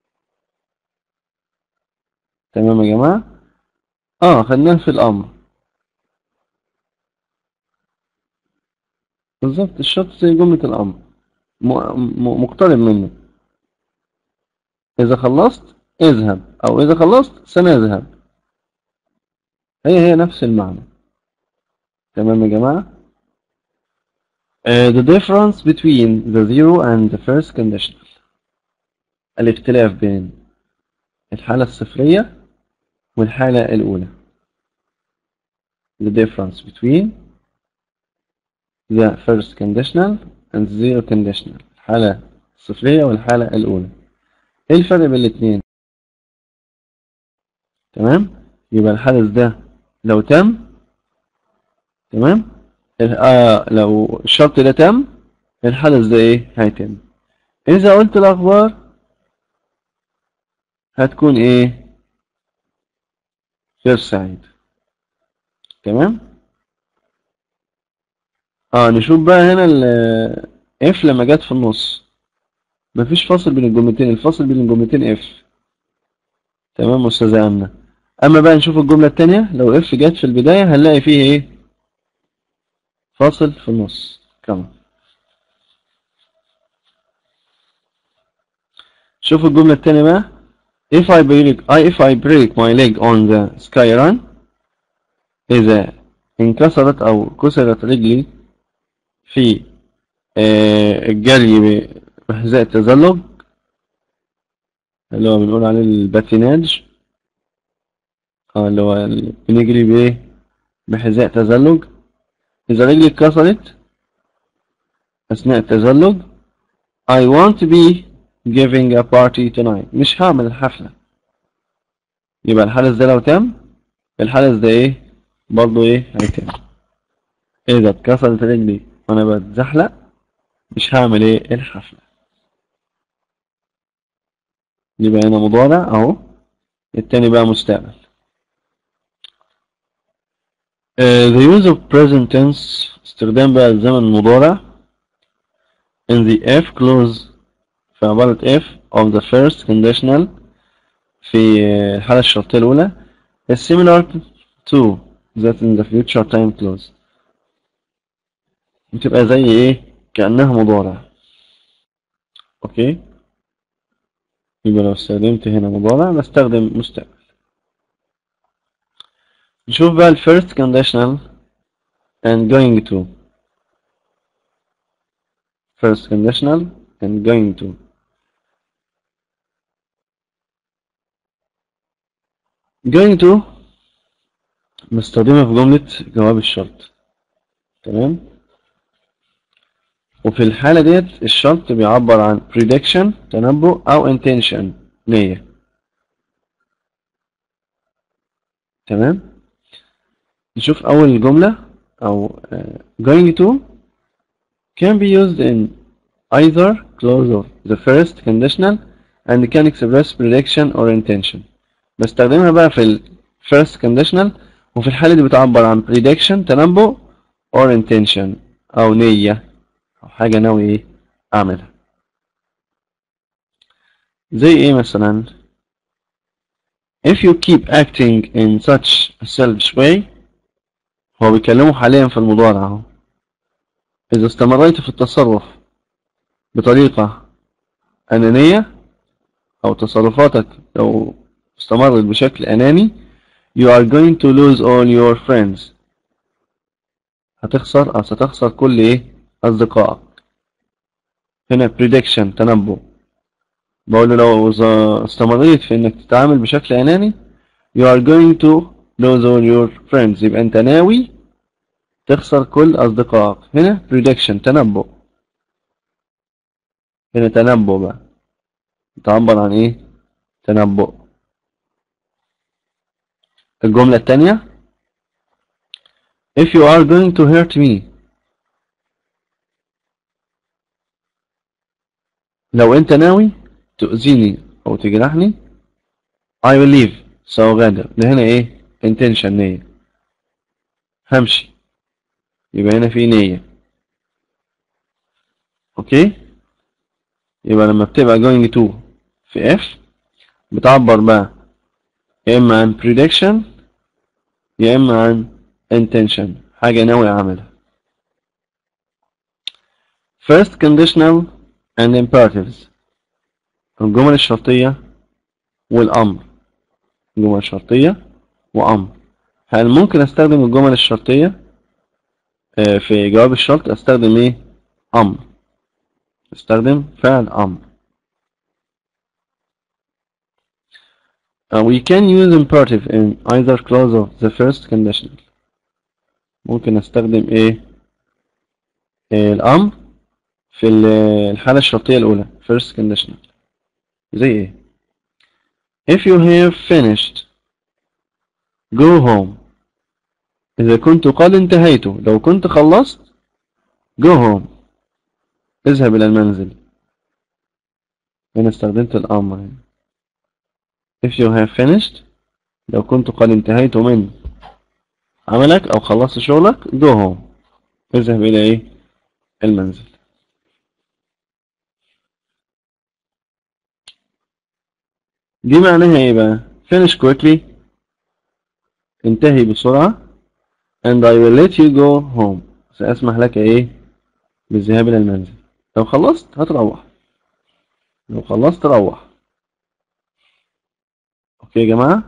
تمام يا جماعة اه خدناه في الأمر بالظبط الشرط زي جملة الأمر مقترب منه إذا خلصت اذهب أو إذا خلصت سنذهب هي هي نفس المعنى تمام يا جماعة uh, the difference between the zero and the first conditional الاختلاف بين الحالة الصفرية والحالة الأولى the difference between the first conditional and the zero conditional الحالة الصفرية والحالة الأولى ايه الفرق بين الاثنين تمام يبقى الحدث ده لو تم تمام آه لو الشرط ده تم الحدث ده ايه هيتم اذا قلت الاخبار هتكون ايه غير سعيد تمام اه نشوف بقى هنا ال اف لما جت في النص مفيش فاصل بين الجملتين الفاصل بين الجملتين اف تمام استاذة امنه اما بقى نشوف الجملة التانية لو اف جت في البداية هنلاقي فيه ايه فاصل في النص كمان شوف الجملة التانية بقى if I break if I break my leg on the sky run إذا انكسرت أو كسرت رجلي في الجري بحذاء التزلج اللي هو بنقول عليه الباتيناج اه اللي هو بنجري بايه بحذاء تزلج إذا رجلي اتكسرت أثناء التزلج I want to be giving a party tonight مش هعمل الحفلة يبقى الحدث ده لو تم الحدث ده ايه برضه ايه هيتم اذا اتكسرت رجلي وانا بتزحلق مش هعمل ايه الحفلة يبقى هنا مضارع اهو التاني بقى مستقبل Uh, the use of present tense استخدام بقى الزمن المضارع in the F clause في عبارة F of the first conditional في الحالة الشرطية الأولى is similar to that in the future time clause بتبقى زي إيه كأنها مضارع أوكي يبقى لو استخدمت هنا مضارع بستخدم مستقبل نشوف بقى ال first conditional and going to first conditional and going to going to بستخدمها في جملة جواب الشرط تمام وفي الحالة ديت الشرط بيعبر عن prediction تنبؤ أو intention نية تمام نشوف أول جملة أو uh, going to can be used in either clause of the first conditional and can express prediction or intention بستخدمها بقى في ال first conditional وفي الحالة دي بتعبر عن prediction تنبؤ or intention أو نية أو حاجة ناوي إيه أعملها زي إيه مثلا if you keep acting in such a selfish way هو بيكلمه حاليا في المضارع اهو إذا استمريت في التصرف بطريقة أنانية أو تصرفاتك لو استمرت بشكل أناني you are going to lose all your friends هتخسر أو ستخسر كل إيه أصدقائك هنا prediction تنبؤ بقول له لو إذا استمريت في إنك تتعامل بشكل أناني you are going to lose all your friends يبقى أنت ناوي تخسر كل أصدقائك هنا prediction تنبؤ هنا تنبؤ بقى تعبر عن إيه تنبؤ الجملة التانية If you are going to hurt me لو أنت ناوي تؤذيني أو تجرحني I will leave سأغادر ده هنا إيه intention نية همشي يبقى هنا في نية أوكي يبقى لما بتبقى going to في F بتعبر بقى يا إما عن prediction يا إما عن intention حاجة ناوي أعملها first conditional and imperatives الجمل الشرطية والأمر جمل شرطية وأمر هل ممكن أستخدم الجمل الشرطية آه، في جواب الشرط أستخدم إيه أمر أستخدم فعل أمر Uh, we can use imperative in either clause of the first conditional ممكن استخدم ايه آه، الامر في ال- الحالة الشرطية الاولى first conditional زي ايه if you have finished go home اذا كنت قد انتهيت لو كنت خلصت go home اذهب الى المنزل هنا استخدمت الامر هنا if you have finished لو كنت قد انتهيت من عملك أو خلصت شغلك go home اذهب إلى إيه المنزل دي معناها إيه بقى finish quickly انتهي بسرعة and I will let you go home سأسمح لك إيه بالذهاب إلى المنزل لو خلصت هتروح لو خلصت روح اوكي يا جماعة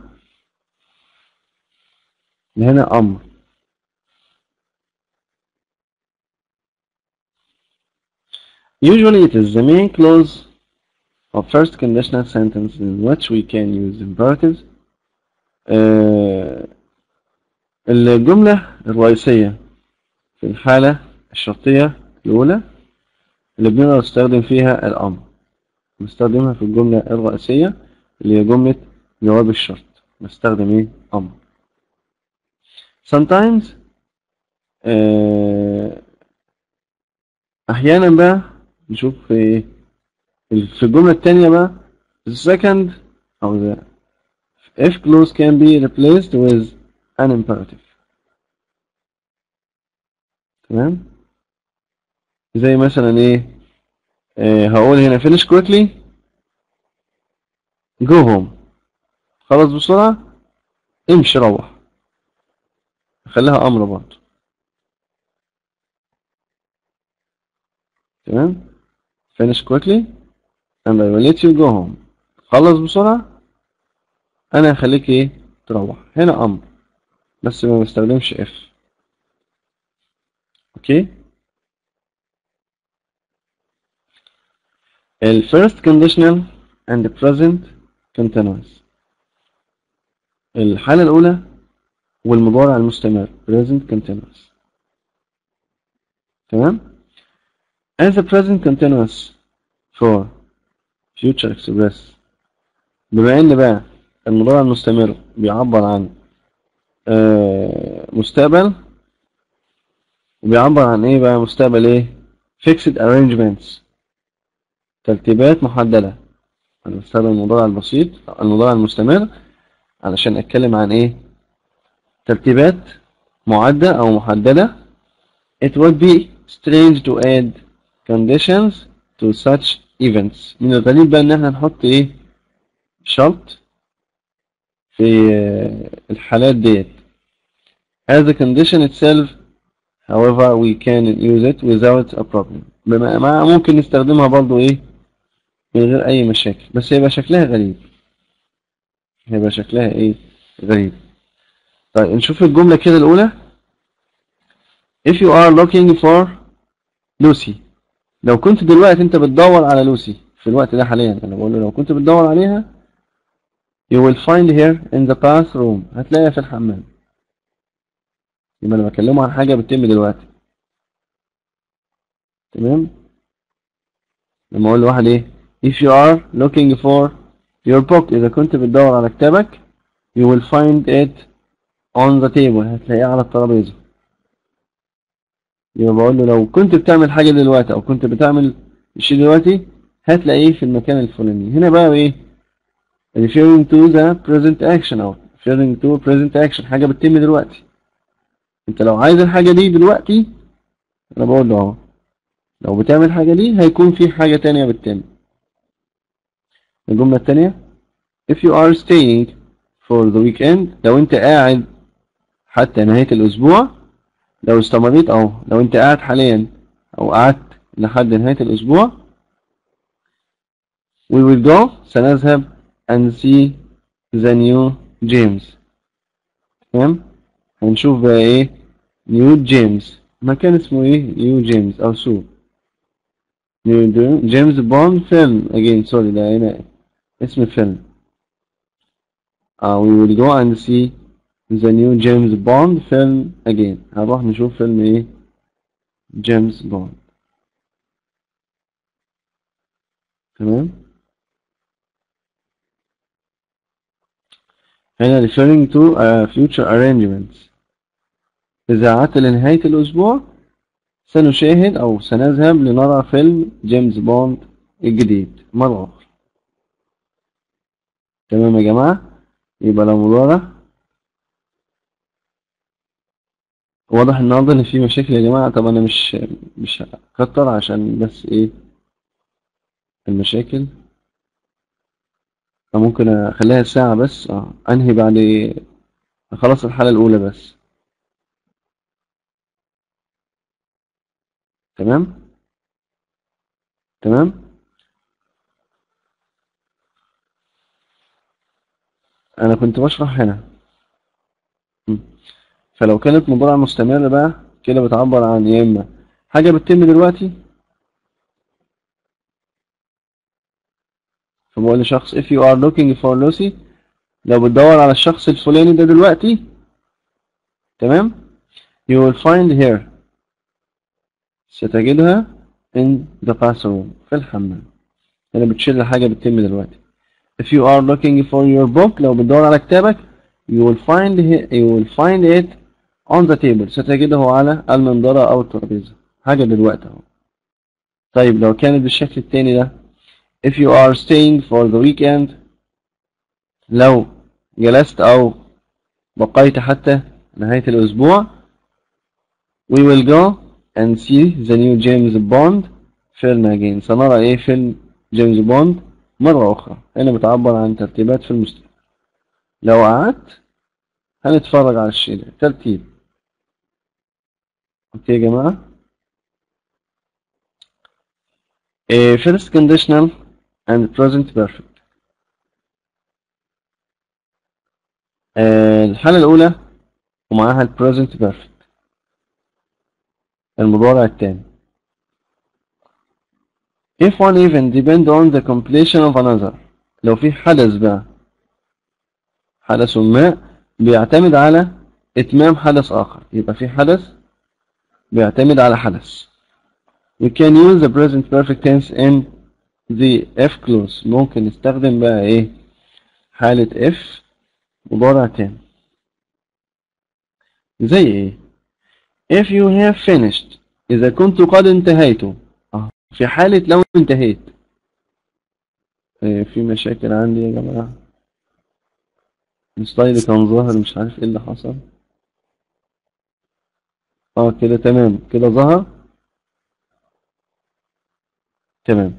هنا امر Usually it is the main clause of first conditional sentence in which we can use imperatives. آه، الجملة الرئيسية في الحالة الشرطية الأولى اللي بنقدر نستخدم فيها الأمر نستخدمها في الجملة الرئيسية اللي هي جملة جواب الشرط نستخدم ايه أمر sometimes آه، أحيانا بقى نشوف في في الجملة التانية بقى the second أو the if clause can be replaced with an imperative تمام زي مثلا ايه آه هقول هنا finish quickly go home خلص بسرعة امشي روح خليها امر برضه تمام finish quickly and I will let you go home خلص بسرعة انا هخليك ايه تروح هنا امر بس ما بستخدمش if اوكي ال first conditional and the present continuous الحالة الأولى والمضارع المستمر present continuous تمام as the present continuous for future express بما إن بقى المضارع المستمر بيعبر عن آه، مستقبل وبيعبر عن ايه بقى مستقبل ايه fixed arrangements ترتيبات محددة أنا بستخدم المضارع البسيط المضارع المستمر علشان أتكلم عن إيه ترتيبات معدة أو محددة It would be strange to add conditions to such events من الغريب بقى إن احنا نحط إيه شرط في آه، الحالات ديت as the condition itself however we can use it without a problem بما مع- ممكن نستخدمها برضو إيه من غير أي مشاكل بس هيبقى شكلها غريب هيبقى شكلها إيه غريب طيب نشوف الجملة كده الأولى if you are looking for Lucy لو كنت دلوقتي أنت بتدور على لوسي في الوقت ده حاليا أنا بقول له لو كنت بتدور عليها you will find her in the bathroom هتلاقيها في الحمام يبقى أنا بكلمه عن حاجة بتتم دلوقتي تمام لما أقول لواحد إيه if you are looking for your book إذا كنت بتدور على كتابك you will find it on the table هتلاقيه على الترابيزة يبقى بقول له لو كنت بتعمل حاجة دلوقتي أو كنت بتعمل الشيء دلوقتي هتلاقيه في المكان الفلاني هنا بقى إيه referring to the present action أو referring to present action حاجة بتتم دلوقتي أنت لو عايز الحاجة دي دلوقتي أنا بقول له أهو لو بتعمل حاجة دي هيكون في حاجة تانية بتتم الجملة التانية if you are staying for the weekend لو أنت قاعد حتى نهاية الأسبوع لو استمريت أو لو أنت قاعد حاليا أو قعدت لحد نهاية الأسبوع we will go سنذهب and see the new James تمام هنشوف بقى إيه نيو جيمس مكان اسمه إيه نيو جيمس أو سوق نيو جيمس بوند فيلم again sorry ده هنا اسم فيلم uh, we will go and see the new James Bond film again هنروح نشوف فيلم ايه جيمس بوند تمام هنا referring to uh, future arrangements إذا عدت لنهاية الأسبوع سنشاهد أو سنذهب لنرى فيلم جيمس بوند الجديد مرة أخرى تمام يا جماعة يبقى لو مضارع واضح النهارده ان في مشاكل يا جماعه طب انا مش مش هكتر عشان بس ايه المشاكل فممكن اخليها ساعه بس اه انهي بعد خلاص الحاله الاولى بس تمام تمام انا كنت بشرح هنا م. فلو كانت مضارع مستمر بقى كده بتعبر عن يا اما حاجه بتتم دلوقتي فبقول لشخص if you are looking for Lucy لو بتدور على الشخص الفلاني ده دلوقتي تمام you will find her ستجدها in the bathroom في الحمام هنا بتشير لحاجة بتتم دلوقتي if you are looking for your book لو بتدور على كتابك you will find it, you will find it on the table ستجده على المنظرة أو الترابيزة حاجة دلوقتي أهو طيب لو كانت بالشكل التاني ده if you are staying for the weekend لو جلست أو بقيت حتى نهاية الأسبوع we will go and see the new James Bond film again سنرى إيه فيلم جيمس بوند مرة أخرى هنا بتعبر عن ترتيبات في المستقبل لو قعدت هنتفرج على الشيء ده ترتيب اوكي يا جماعة إيه first conditional and present perfect آه، الحالة الأولى ومعاها ال present perfect المضارع التام if one event depend on the completion of another لو في حدث بقى حدث ما بيعتمد على إتمام حدث آخر يبقى في حدث بيعتمد على حدث we can use the present perfect tense in the if clause ممكن نستخدم بقى ايه حالة if مضارع تام زي ايه if you have finished إذا كنت قد انتهيت أهو، في حالة لو انتهيت إيه، في مشاكل عندي يا جماعة السلايد كان ظاهر مش عارف ايه اللي حصل اه كده تمام كده ظهر تمام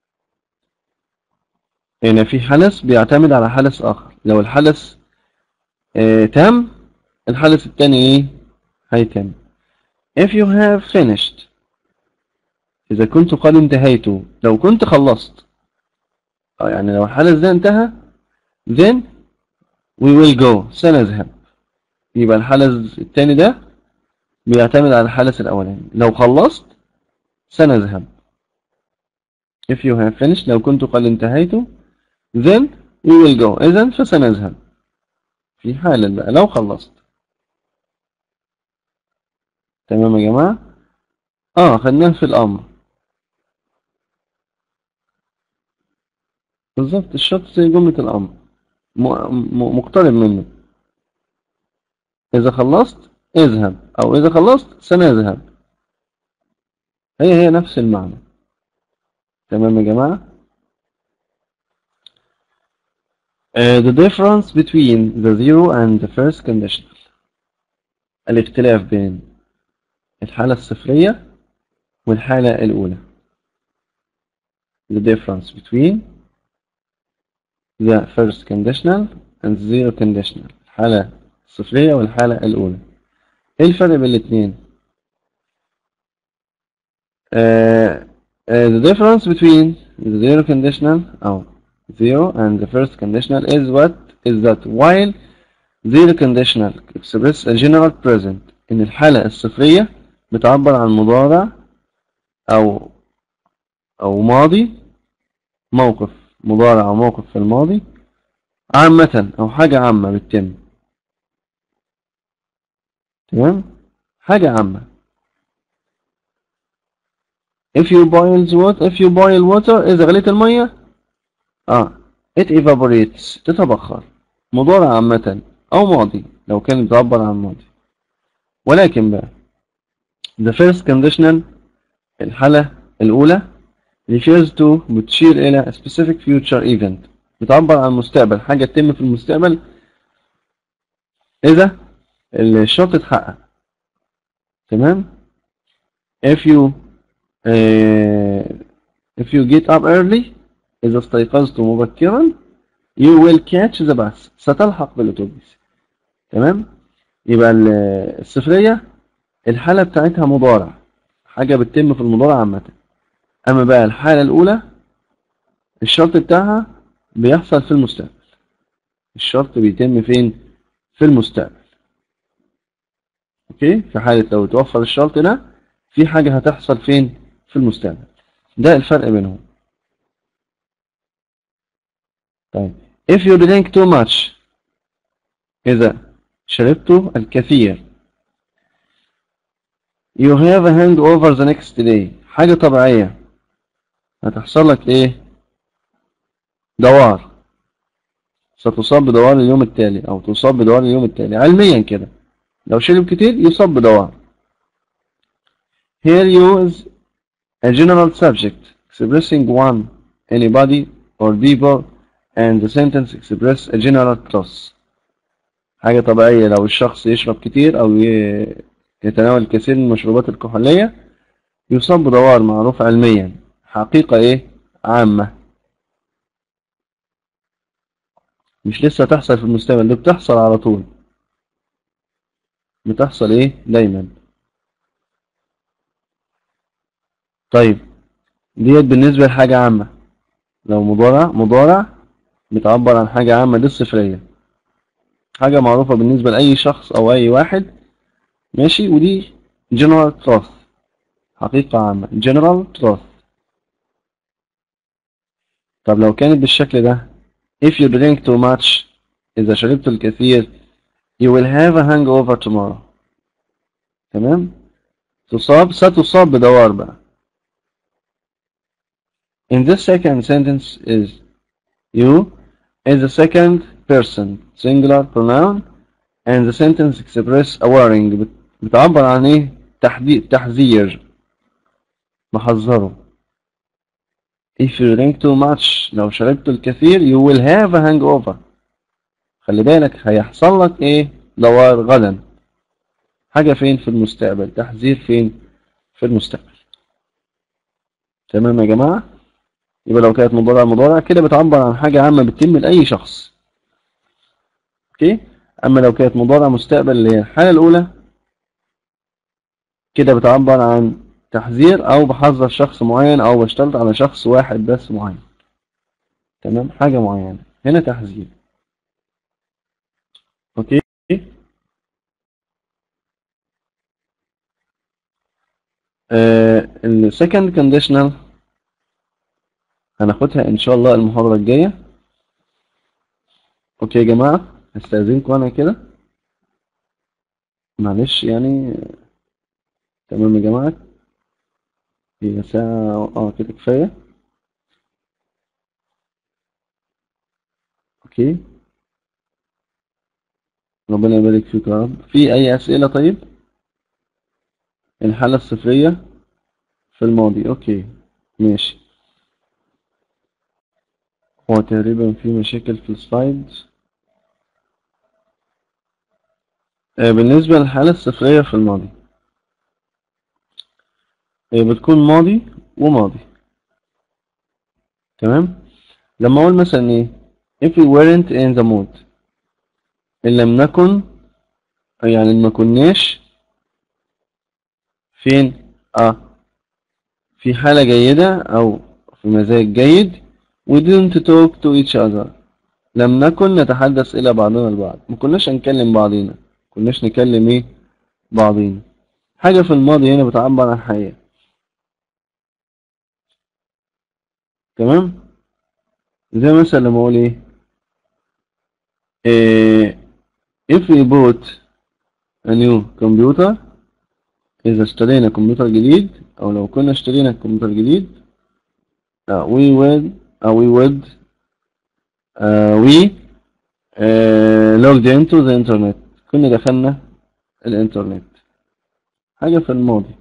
هنا في حدث بيعتمد على حدث آخر لو الحدث آه تم الحدث التاني ايه هيتم if you have finished إذا كنت قد انتهيت لو كنت خلصت اه يعني لو الحدث ده انتهى then we will go سنذهب يبقى الحدث التاني ده بيعتمد على الحدث الأولاني لو خلصت سنذهب if you have finished لو كنت قد انتهيت then we will go إذن فسنذهب في حالة بقى لو خلصت تمام يا جماعة اه خدناه في الأمر بالظبط الشرط زي جملة الأمر م- م- مقترب منه إذا خلصت اذهب أو إذا خلصت سنذهب هي هي نفس المعنى تمام يا جماعة Uh, the difference between the zero and the first conditional الاختلاف بين الحالة الصفرية والحالة الأولى the difference between the first conditional and the zero conditional الحالة الصفرية والحالة الأولى ايه الفرق بين الاثنين uh, uh, the difference between the zero conditional أو zero and the first conditional is what is that while zero conditional express a general present إن الحالة الصفرية بتعبر عن مضارع أو أو ماضي موقف مضارع أو موقف في الماضي عامة أو حاجة عامة بتتم تمام حاجة عامة if you boil water if you boil water إذا غليت المية اه it evaporates تتبخر مضارع عامة أو ماضي لو كان بتعبر عن ماضي ولكن بقى the first conditional الحالة الأولى refers to بتشير إلى a specific future event بتعبر عن المستقبل حاجة تتم في المستقبل إذا الشرط اتحقق تمام if you uh, if you get up early إذا استيقظت مبكرا you will catch the bus ستلحق بالأتوبيس تمام يبقى ال- الصفرية الحالة بتاعتها مضارع حاجة بتتم في المضارع عامة أما بقى الحالة الأولى الشرط بتاعها بيحصل في المستقبل الشرط بيتم فين في المستقبل اوكي في حالة لو توفر الشرط ده في حاجة هتحصل فين في المستقبل ده الفرق بينهم طيب if you drink too much إذا شربت الكثير you have a hangover the next day حاجة طبيعية هتحصل لك ايه دوار ستصاب بدوار اليوم التالي او تصاب بدوار اليوم التالي علميا كده لو شرب كتير يصاب بدوار here use a general subject expressing one anybody or people and the sentence express a general clause حاجة طبيعية لو الشخص يشرب كتير أو ي- يتناول الكثير من المشروبات الكحولية يصاب بدوار معروف علميا حقيقة إيه عامة مش لسه تحصل في المستقبل دي بتحصل على طول بتحصل إيه دايما طيب ديت بالنسبة لحاجة عامة لو مضارع مضارع بتعبر عن حاجة عامة دي الصفرية حاجة معروفة بالنسبة لأي شخص أو أي واحد ماشي ودي general truth حقيقة عامة general truth طب لو كانت بالشكل ده if you drink too much إذا شربت الكثير you will have a hangover tomorrow تمام تصاب ستصاب بدوار بقى in this second sentence is you is the second person singular pronoun and the sentence express a warning بت- بتعبر عن ايه تحذير تحذير محذره if you drink too much لو شربت الكثير you will have a hangover خلي بالك هيحصل لك ايه دوار غدا حاجة فين في المستقبل تحذير فين في المستقبل تمام يا جماعة يبقى لو كانت مضارع مضارع كده بتعبر عن حاجة عامة بتتم لأي شخص اوكي اما لو كانت مضارع مستقبل اللي هي الحالة الأولى كده بتعبر عن تحذير أو بحذر شخص معين أو بشترط على شخص واحد بس معين تمام حاجة معينة هنا تحذير اوكي ال second conditional هناخدها إن شاء الله المحاضرة الجاية اوكي يا جماعة استاذنكم انا كده معلش يعني تمام يا جماعة هي ساعة اه كده كفاية اوكي ربنا يبارك فيك يا رب في اي اسئلة طيب الحالة الصفرية في الماضي اوكي ماشي هو تقريبا في مشاكل في السلايد آه، بالنسبة للحالة الصفرية في الماضي آه، بتكون ماضي وماضي تمام لما أقول مثلا إيه if we weren't in the mood إن لم نكن يعني ما كناش فين اه في حالة جيدة أو في مزاج جيد we didn't talk to each other لم نكن نتحدث إلى بعضنا البعض ما كناش نكلم بعضينا كناش نكلم ايه بعضينا حاجة في الماضي هنا بتعبر عن حقيقة تمام زي مثلا لما اقول ايه إيه if we bought a new computer إذا اشترينا كمبيوتر جديد أو لو كنا اشترينا كمبيوتر جديد uh, we would uh, we would uh, we uh, logged into the internet كنا دخلنا الانترنت حاجة في الماضي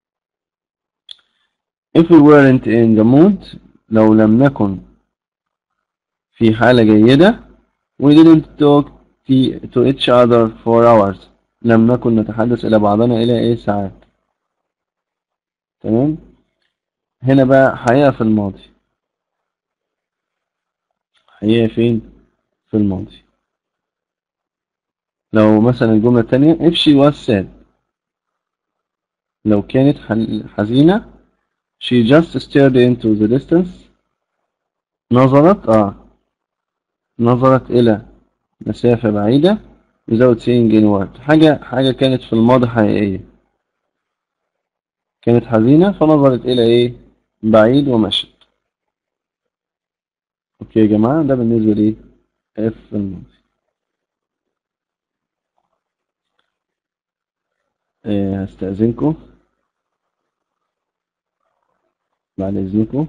if we weren't in the mood لو لم نكن في حالة جيدة we didn't talk to each other for hours لم نكن نتحدث إلى بعضنا إلى إيه ساعات تمام هنا بقى حقيقة في الماضي حقيقة فين في الماضي لو مثلا الجملة التانية if she was sad لو كانت حل- حزينة she just stared into the distance نظرت اه نظرت إلى مسافة بعيدة without saying any word حاجة حاجة كانت في الماضي حقيقية كانت حزينة فنظرت إلى إيه بعيد ومشت أوكي يا جماعة ده بالنسبة لإيه F في الماضي إيه، هستأذنكم بعد إذنكم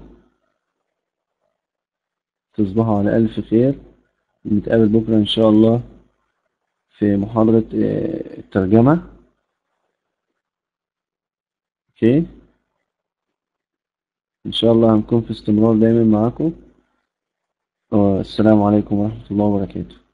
تصبحوا على ألف خير نتقابل بكرة إن شاء الله في محاضرة آه، الترجمة أوكي إن شاء الله هنكون في استمرار دايما معاكم والسلام عليكم ورحمة الله وبركاته